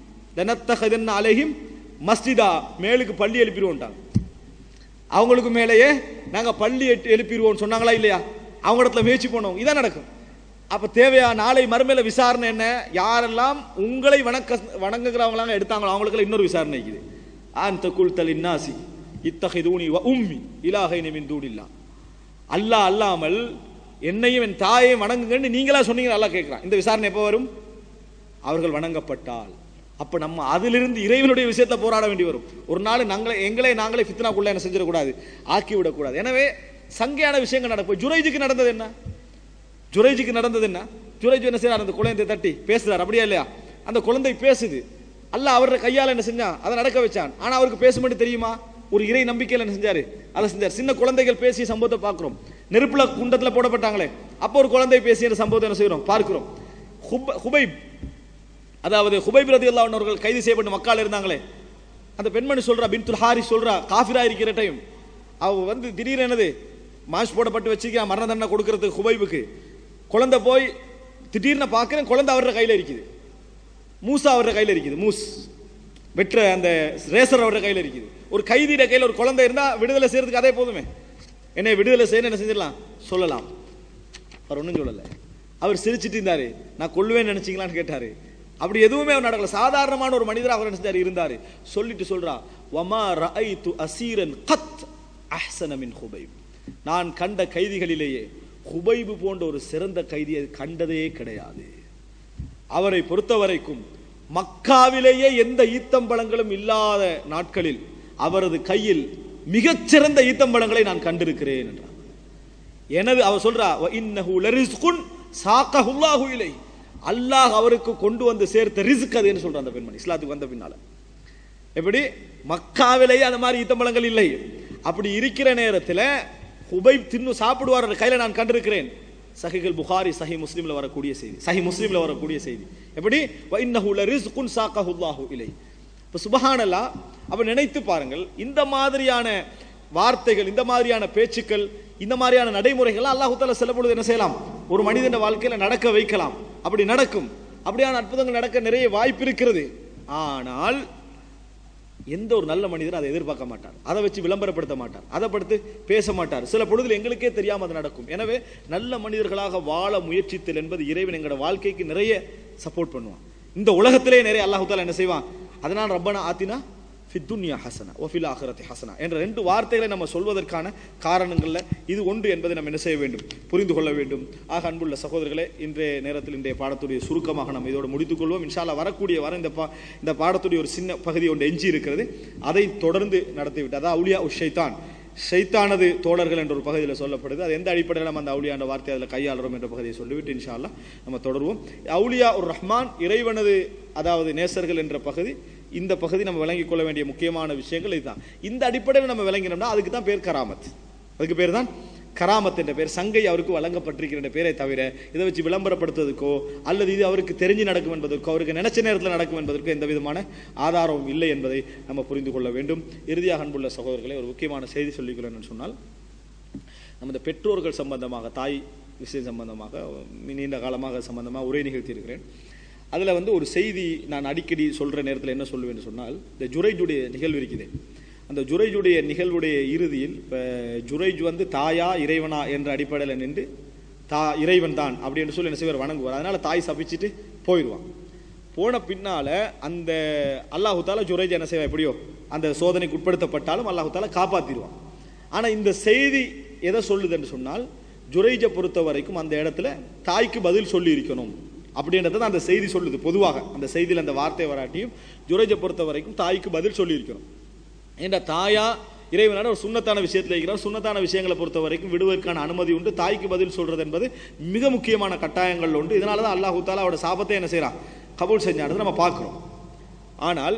லனத்தஹதன் அலைஹிம் மஸ்ஜிதா மேலுக்கு பள்ளி எழுப்பிடுவோம்ட்டாங்க அவங்களுக்கு மேலேயே நாங்க பள்ளி எட்டு எழுப்பிடுவோம் சொன்னாங்களா இல்லையா அவங்க இடத்துல முயற்சி பண்ணோம் இதான் நடக்கும் அப்ப தேவையா நாளை மறுமையில விசாரணை என்ன யாரெல்லாம் உங்களை வணக்க வணங்குகிறவங்களாங்க எடுத்தாங்களோ அவங்களுக்குள்ள இன்னொரு விசாரணை இருக்குது அந்த குல்தல் இன்னாசி இத்தகைதூனி வ உம்மி இலாஹைனி மின் தூடில்லா அல்லாஹ் அல்லாமல் என்னையும் என் தாயையும் வணங்குங்கன்னு நீங்களா சொன்னீங்க அல்லாஹ் கேட்கிறான் இந்த விசாரணை எப்போ வரும் அவர்கள் வணங்கப்பட்டால் அப்ப நம்ம அதிலிருந்து இறைவனுடைய விஷயத்துல போராட வேண்டி வரும் ஒரு நாள் நாங்களே எங்களே நாங்களே ஃபித்னாக்குள்ள என்ன செஞ்சிடக்கூடாது ஆக்கி விடக்கூடாது எனவே சங்கையான விஷயங்கள் நடக்கும் ஜுரைஜுக்கு நடந்தது என்ன ஜுரைஜுக்கு நடந்தது என்ன ஜுரைஜ் என்ன செய்யறார் அந்த குழந்தையை தட்டி பேசுறார் அப்படியா இல்லையா அந்த குழந்தை பேசுது அல்லாஹ் அவருடைய கையால் என்ன செஞ்சான் அதை நடக்க வச்சான் ஆனா அவருக்கு பேச மட்டும் தெரியுமா ஒரு இறை நம்பிக்கையில் என்ன செஞ்சாரு அதை செஞ்சார் சின்ன குழந்தைகள் பேசிய சம்பவத்தை பார்க்கிறோம் நெருப்புல குண்டத்துல போடப்பட்டாங்களே அப்போ ஒரு குழந்தை பேசிய சம்பவத்தை என்ன செய்யறோம் பார்க்கிறோம் ஹுப- ஹுபைப் அதாவது ஹுபைப் ரதி அவர்கள் கைது செய்யப்பட்ட மக்கள் இருந்தாங்களே அந்த பெண்மணி சொல்றா பின்துல் ஹாரி சொல்றா காஃபிரா இருக்கிற டைம் அவ வந்து திடீர்னு என்னது மாஷ் போடப்பட்டு வச்சிருக்கா மரண தண்டனை கொடுக்கறதுக்கு ஹுபைபுக்கு குழந்தை போய் திடீர்னு பார்க்கிறேன் குழந்தை அவரோட கையில இருக்குது மூசா அவரோட கையில இருக்குது மூஸ் வெற்ற அந்த ரேசர் அவரோட கையில இருக்குது ஒரு கைதியோட கையில ஒரு குழந்தை இருந்தா விடுதலை செய்யறதுக்கு அதே போதுமே என்னை விடுதலை செய்யணும் என்ன செஞ்சிடலாம் சொல்லலாம் அவர் ஒன்றும் சொல்லலை அவர் சிரிச்சிட்டு இருந்தாரு நான் கொல்லுவேன்னு நினைச்சீங்களான்னு கேட்டாரு அப்படி எதுவுமே அவர் நடக்கல சாதாரணமான ஒரு மனிதர் அவர் நினைச்சாரு இருந்தாரு சொல்லிட்டு சொல்றா வமா ரஐது அசீரன் கத் அஹ்சன மின் ஹுபைப் நான் கண்ட கைதிகளிலேயே ஹுபைபு போன்ற ஒரு சிறந்த கைதியை கண்டதே கிடையாது அவரை பொறுத்தவரைக்கும் மக்காவிலேயே எந்த ஈத்தம்பழங்களும் இல்லாத நாட்களில் அவரது கையில் மிகச்சிறந்த ஈத்தம்பழங்களை நான் கண்டிருக்கிறேன் என்றார் எனது அவ சொல்றா "வ இன்னஹு லரிஸ்குன் சாக்கஹுல்லாஹு இலை அல்லாஹ் அவருக்கு கொண்டு வந்து சேர்த்த ரிஸ்க் அதுன்னு சொல்றான் அந்த பெண்மணி இஸ்லாத்துக்கு வந்த பின்னால எப்படி மக்காவிலேயே அந்த மாதிரி ஈத்தம்பழங்கள் இல்லை அப்படி இருக்கிற நேரத்தில் ஹுபை தின்னு சாப்பிடுவார் கையில நான் கண்டிருக்கிறேன் சஹிகள் புகாரி சஹி முஸ்லிம்ல வரக்கூடிய செய்தி சஹி முஸ்லிம்ல வரக்கூடிய செய்தி எப்படி "வ இன்னஹு லரிஸ்குன் சாக்கஹுல்லாஹு இலை இப்போ சுபஹானல்லா அப்ப நினைத்து பாருங்கள் இந்த மாதிரியான வார்த்தைகள் இந்த மாதிரியான பேச்சுக்கள் இந்த மாதிரியான நடைமுறைகள் அல்லாஹு தாலா சில பொழுது என்ன செய்யலாம் ஒரு மனிதன் வாழ்க்கையில நடக்க வைக்கலாம் அப்படி நடக்கும் அப்படியான அற்புதங்கள் நடக்க நிறைய வாய்ப்பு இருக்கிறது ஆனால் எந்த ஒரு நல்ல மனிதரும் அதை எதிர்பார்க்க மாட்டார் அதை வச்சு விளம்பரப்படுத்த மாட்டார் அதை படுத்து பேச மாட்டார் சில பொழுதுல எங்களுக்கே தெரியாம அது நடக்கும் எனவே நல்ல மனிதர்களாக வாழ முயற்சித்தல் என்பது இறைவன் எங்களோட வாழ்க்கைக்கு நிறைய சப்போர்ட் பண்ணுவான் இந்த உலகத்திலே நிறைய அல்லாஹு தாலா என்ன செய்வான் அதனால் ரப்பனா ஆத்தினா ஃபித்துன்யா ஹசனா ஒஃபில் ஆஹரத்தி ஹசனா என்ற ரெண்டு வார்த்தைகளை நம்ம சொல்வதற்கான காரணங்கள்ல இது ஒன்று என்பதை நம்ம என்ன செய்ய வேண்டும் புரிந்து கொள்ள வேண்டும் ஆக அன்புள்ள சகோதரர்களே இன்றைய நேரத்தில் இன்றைய பாடத்துடைய சுருக்கமாக நம்ம இதோடு முடித்துக் கொள்வோம் இன்ஷால்லா வரக்கூடிய வர இந்த பா இந்த பாடத்துடைய ஒரு சின்ன பகுதி ஒன்று எஞ்சி இருக்கிறது அதை தொடர்ந்து நடத்திவிட்டு அதாவது அவுலியா உஷைத்தான் ஷைத்தானது தோழர்கள் என்ற ஒரு பகுதியில் சொல்லப்படுது அது எந்த அடிப்படையில் நம்ம அந்த அவுலியாண்ட வார்த்தை அதில் கையாளுறோம் என்ற பகுதியை சொல்லிவிட்டு இன்ஷா அல்லாஹ் நம்ம தொடருவோம் அவுலியா ஒரு ரஹ்மான் இறைவனது அதாவது நேசர்கள் என்ற பகுதி இந்த பகுதி நம்ம விளங்கிக் கொள்ள வேண்டிய முக்கியமான விஷயங்கள் இதுதான் இந்த அடிப்படையில் நம்ம விளங்கினோம்னா அதுக்கு தான் பேர் கராமத் அதுக்கு பேர் தான் கராமத் என்ற பேர் சங்கை அவருக்கு வழங்கப்பட்டிருக்கிற என்ற பேரை தவிர இதை வச்சு விளம்பரப்படுத்துவதற்கோ அல்லது இது அவருக்கு தெரிஞ்சு நடக்கும் என்பதற்கோ அவருக்கு நினைச்ச நேரத்தில் நடக்கும் என்பதற்கோ எந்த விதமான ஆதாரமும் இல்லை என்பதை நம்ம புரிந்து கொள்ள வேண்டும் இறுதியாக அன்புள்ள சகோதரர்களை ஒரு முக்கியமான செய்தி சொல்லிக்கொள்ளணும்னு சொன்னால் நமது பெற்றோர்கள் சம்பந்தமாக தாய் விஷயம் சம்பந்தமாக நீண்ட காலமாக சம்பந்தமாக உரை நிகழ்த்தி இருக்கிறேன் அதில் வந்து ஒரு செய்தி நான் அடிக்கடி சொல்கிற நேரத்தில் என்ன சொல்லுவேன்னு சொன்னால் இந்த ஜுரைஜுடைய நிகழ்வு இருக்குது அந்த ஜுரைஜுடைய நிகழ்வுடைய இறுதியில் இப்போ ஜுரைஜ் வந்து தாயா இறைவனா என்ற அடிப்படையில் நின்று தா இறைவன் தான் அப்படின்னு சொல்லி என்ன செய்வார் வணங்குவார் அதனால தாய் சபிச்சுட்டு போயிடுவான் போன பின்னால அந்த அல்லாஹு தாலா ஜுரைஜ் என்ன செய்வா எப்படியோ அந்த சோதனைக்கு உட்படுத்தப்பட்டாலும் அல்லாஹு தாலா காப்பாத்திடுவான் ஆனா இந்த செய்தி எதை சொல்லுதுன்னு சொன்னால் ஜுரைஜை பொறுத்த வரைக்கும் அந்த இடத்துல தாய்க்கு பதில் சொல்லி இருக்கணும் அப்படின்றத அந்த செய்தி சொல்லுது பொதுவாக அந்த செய்தியில் அந்த வார்த்தை வராட்டியும் ஜுரைஜை பொறுத்த வரைக்கும் தாய்க்கு பதில் சொல்லி இருக்கணும் என்ற தாயா இறைவனான ஒரு சுண்ணத்தான விஷயத்தில் இருக்கிறார் சுண்ணத்தான விஷயங்களை பொறுத்த வரைக்கும் விடுவதற்கான அனுமதி உண்டு தாய்க்கு பதில் சொல்றது என்பது மிக முக்கியமான கட்டாயங்கள் உண்டு இதனால தான் அல்லாஹு தாலா அவரோட சாபத்தை என்ன செய்றான் கபூல் செஞ்சானது நம்ம பார்க்குறோம் ஆனால்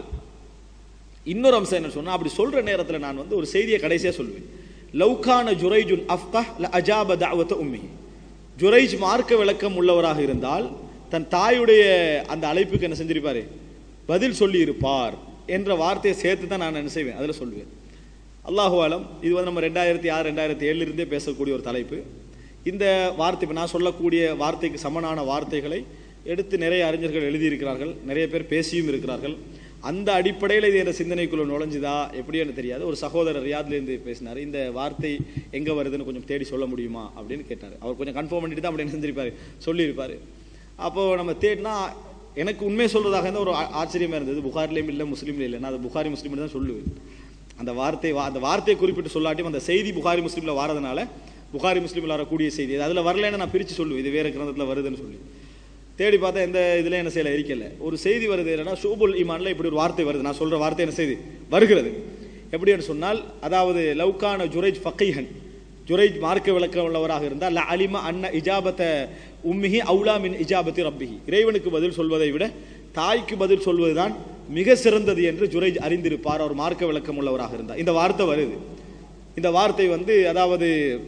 இன்னொரு அம்சம் என்ன சொன்னா அப்படி சொல்ற நேரத்தில் நான் வந்து ஒரு செய்தியை கடைசியா சொல்லுவேன் லவ்கான ஜுரைஜுன் அஃப்கா ல அஜாப தஅவத உம்மி ஜுரைஜ் மார்க்க விளக்கம் உள்ளவராக இருந்தால் தன் தாயுடைய அந்த அழைப்புக்கு என்ன செஞ்சிருப்பாரு பதில் சொல்லி இருப்பார் என்ற வார்த்தையை சேர்த்து தான் நான் என்ன செய்வேன் அதில் சொல்லுவேன் அல்லாஹு ஆலம் இது வந்து நம்ம ரெண்டாயிரத்தி ஆறு ரெண்டாயிரத்தி ஏழுலேருந்தே பேசக்கூடிய ஒரு தலைப்பு இந்த வார்த்தை இப்போ நான் சொல்லக்கூடிய வார்த்தைக்கு சமனான வார்த்தைகளை எடுத்து நிறைய அறிஞர்கள் எழுதியிருக்கிறார்கள் நிறைய பேர் பேசியும் இருக்கிறார்கள் அந்த அடிப்படையில் இது என்ற சிந்தனைக்குள்ள நுழைஞ்சுதா எப்படின்னு தெரியாது ஒரு சகோதரர் ரியாத்லேருந்து பேசினார் இந்த வார்த்தை எங்கே வருதுன்னு கொஞ்சம் தேடி சொல்ல முடியுமா அப்படின்னு கேட்டார் அவர் கொஞ்சம் கன்ஃபார்ம் பண்ணிட்டு தான் அப்படி என்ன செஞ்சிருப்பாரு சொல்லியிருப்பாரு அப்போ நம்ம தேடினா எனக்கு உண்மை சொல்றதாக இருந்தால் ஒரு ஆ- ஆச்சரியமா இருந்தது புகாரிலையும் இல்லை முஸ்லீம்லையும் இல்லை நான் அது புகாரி முஸ்லீம்னு தான் சொல்லுவேன் அந்த வார்த்தை வா- அந்த வார்த்தையை குறிப்பிட்டு சொல்லாட்டியும் அந்த செய்தி புகாரி முஸ்லீம்ல வரதுனால புகாரி முஸ்லீம்ல வரக்கூடிய செய்தி அது அதில் வரலன்னு நான் பிரித்து சொல்லுவேன் இது வேற கிரந்தத்தில் வருதுன்னு சொல்லி தேடி பார்த்தா எந்த இதுல என்ன செய்யல இருக்கல ஒரு செய்தி வருது என்னன்னா ஷூபுல் ஈமான்ல இப்படி ஒரு வார்த்தை வருது நான் சொல்ற வார்த்தை என்ன செய்தி வருகிறது எப்படின்னு சொன்னால் அதாவது லவ்கான ஜுரைஜ் ஃபக்கீஹன் ஜுரைஜ் மார்க்க விளக்கம் உள்ளவராக இருந்தால் ல அலிம அன்ன இஜாபத்த உம்மிஹி அவுலா மின் இஜாபத்தி ரப்பிஹி இறைவனுக்கு பதில் சொல்வதை விட தாய்க்கு பதில் சொல்வதுதான் மிக சிறந்தது என்று ஜுரைஜ் அறிந்திருப்பார் அவர் மார்க்க விளக்கம் உள்ளவராக இருந்தார் இந்த வார்த்தை வருது இந்த வார்த்தை வந்து அதாவது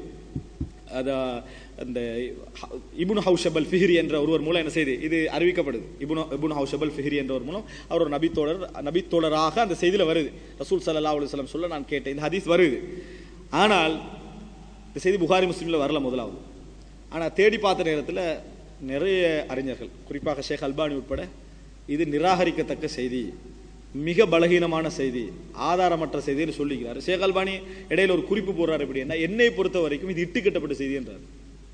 அதா அந்த இபுன் ஹவுஷபல் ஃபிஹ்ரி என்ற ஒருவர் மூலம் என்ன செய்து இது அறிவிக்கப்படுது இபுன் இபுன் ஹவுஷபல் ஃபிஹ்ரி என்ற ஒரு மூலம் அவர் ஒரு நபித்தோழர் நபித்தோழராக அந்த செய்தியில் வருது ரசூல் சல்லா அலுவலம் சொல்ல நான் கேட்டேன் இந்த ஹதீஸ் வருது ஆனால் இந்த செய்தி புகாரி முஸ்லீமில் வரல முதலாவது ஆனால் தேடி பார்த்த நேரத்தில் நிறைய அறிஞர்கள் குறிப்பாக ஷேக் அல்பானி உட்பட இது நிராகரிக்கத்தக்க செய்தி மிக பலகீனமான செய்தி ஆதாரமற்ற செய்தின்னு சொல்லிக்கிறார் ஷேக் அல்பானி இடையில ஒரு குறிப்பு போடுறாரு எப்படின்னா என்னை பொறுத்த வரைக்கும் இது இட்டுக்கட்டப்பட்ட செய்தி என்றார்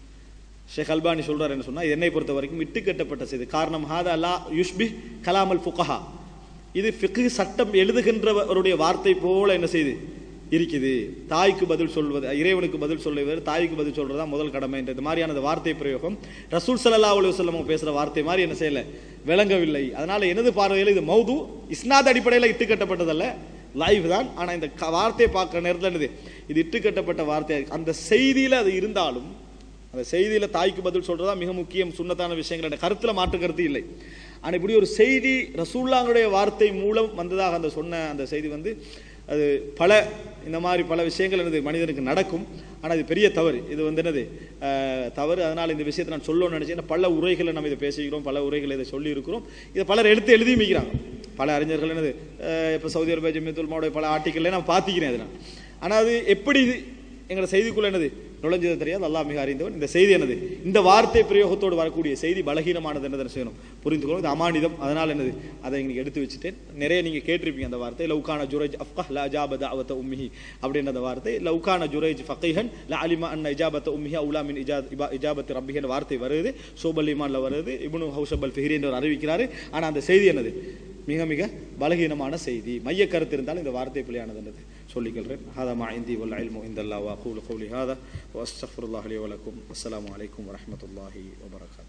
ஷேக் அல்பானி சொல்றாரு என்ன சொன்னா என்னை பொறுத்த வரைக்கும் இட்டுக்கட்டப்பட்ட செய்தி காரணம் ஹாதா லா யுஷ்பி கலாமல் ஃபுகஹா இது ஃபிக்கு சட்டம் எழுதுகின்றவருடைய வார்த்தை போல என்ன செய்து இருக்குது தாய்க்கு பதில் சொல்வது இறைவனுக்கு பதில் சொல்லுவது தாய்க்கு பதில் சொல்றதா முதல் கடமை என்ற இந்த மாதிரியான அந்த வார்த்தை பிரயோகம் ரசூல் சல்லா அலி வல்லம் பேசுற வார்த்தை மாதிரி என்ன செய்யல விளங்கவில்லை அதனால எனது பார்வையில் இது மௌது இஸ்னாத் அடிப்படையில் இட்டுக்கட்டப்பட்டதல்ல லைவ் தான் ஆனா இந்த க- வார்த்தையை பார்க்குற நேரத்தில் என்னது இது இட்டுக்கட்டப்பட்ட வார்த்தை அந்த செய்தியில அது இருந்தாலும் அந்த செய்தியில தாய்க்கு பதில் சொல்றதா மிக முக்கியம் சுன்னத்தான விஷயங்கள் என்ற கருத்துல மாற்று கருத்து இல்லை ஆனா இப்படி ஒரு செய்தி ரசூல்லாங்களுடைய வார்த்தை மூலம் வந்ததாக அந்த சொன்ன அந்த செய்தி வந்து அது பல இந்த மாதிரி பல விஷயங்கள் என்னது மனிதனுக்கு நடக்கும் ஆனால் இது பெரிய தவறு இது வந்து என்னது அஹ், தவறு அதனால் இந்த விஷயத்தை நான் சொல்லணும்னு நினைச்சேன் பல உரைகளை நம்ம இதை பேசிக்கிறோம் பல உரைகளை இதை சொல்லி இருக்கிறோம் இதை பலர் எடுத்து எழுதி மிக்கிறாங்க பல அறிஞர்கள் என்னது இப்போ சவுதி அரேபியா ஜமியத்துல்மாவுடைய பல ஆர்டிக்கல்ல நான் பார்த்திக்கிறேன் அதை நான் ஆனால் அது எப்படி இது எங்களோட செய்திக்குள்ள என்னது நுழைஞ்சது தெரியாது அல்லாஹ் மிக அறிந்தவன் இந்த செய்தி என்னது இந்த வார்த்தை பிரயோகத்தோடு வரக்கூடிய செய்தி பலகீனமானது என்னதை செய்யணும் புரிந்து கொள்ளும் இது அமானிதம் அதனால் என்னது அதை எங்களுக்கு எடுத்து வச்சுட்டேன் நிறைய நீங்கள் கேட்டிருப்பீங்க அந்த வார்த்தை லவுகான ஜுரேஜ் அஃப்கஹ் ல அஜாபத அவத்த உம்மிஹி அப்படின்ற அந்த வார்த்தை லவுகான ஜுரேஜ் ஃபகைஹன் ல அலிமா அன்ன இஜாபத்த உம்மிஹி அவுலா மின் இஜா இபா இஜாபத் ரப்பிஹி என்ற வார்த்தை வருது சோபல் இமான்ல வருது இப்னு ஹவுசபல் ஃபிஹ்ரி என்றவர் அறிவிக்கிறாரு ஆனால் அந்த செய்தி என்னது மிக மிக பலகீனமான செய்தி மைய கருத்து இருந்தாலும் இந்த வார்த்தை பிழையானது என்னது சொல்லிக்கொள்கிறேன் ஹாதா மா இந்தி வல் இல்மு இந்தல்லா வா கூலு கௌலி ஹாதா வஸ்தஃபுல்லாஹ் அலி வலக்கும் அஸ்ஸலாமு அலைக்கும் வரஹ்மத்துல்லாஹி வபரகாத்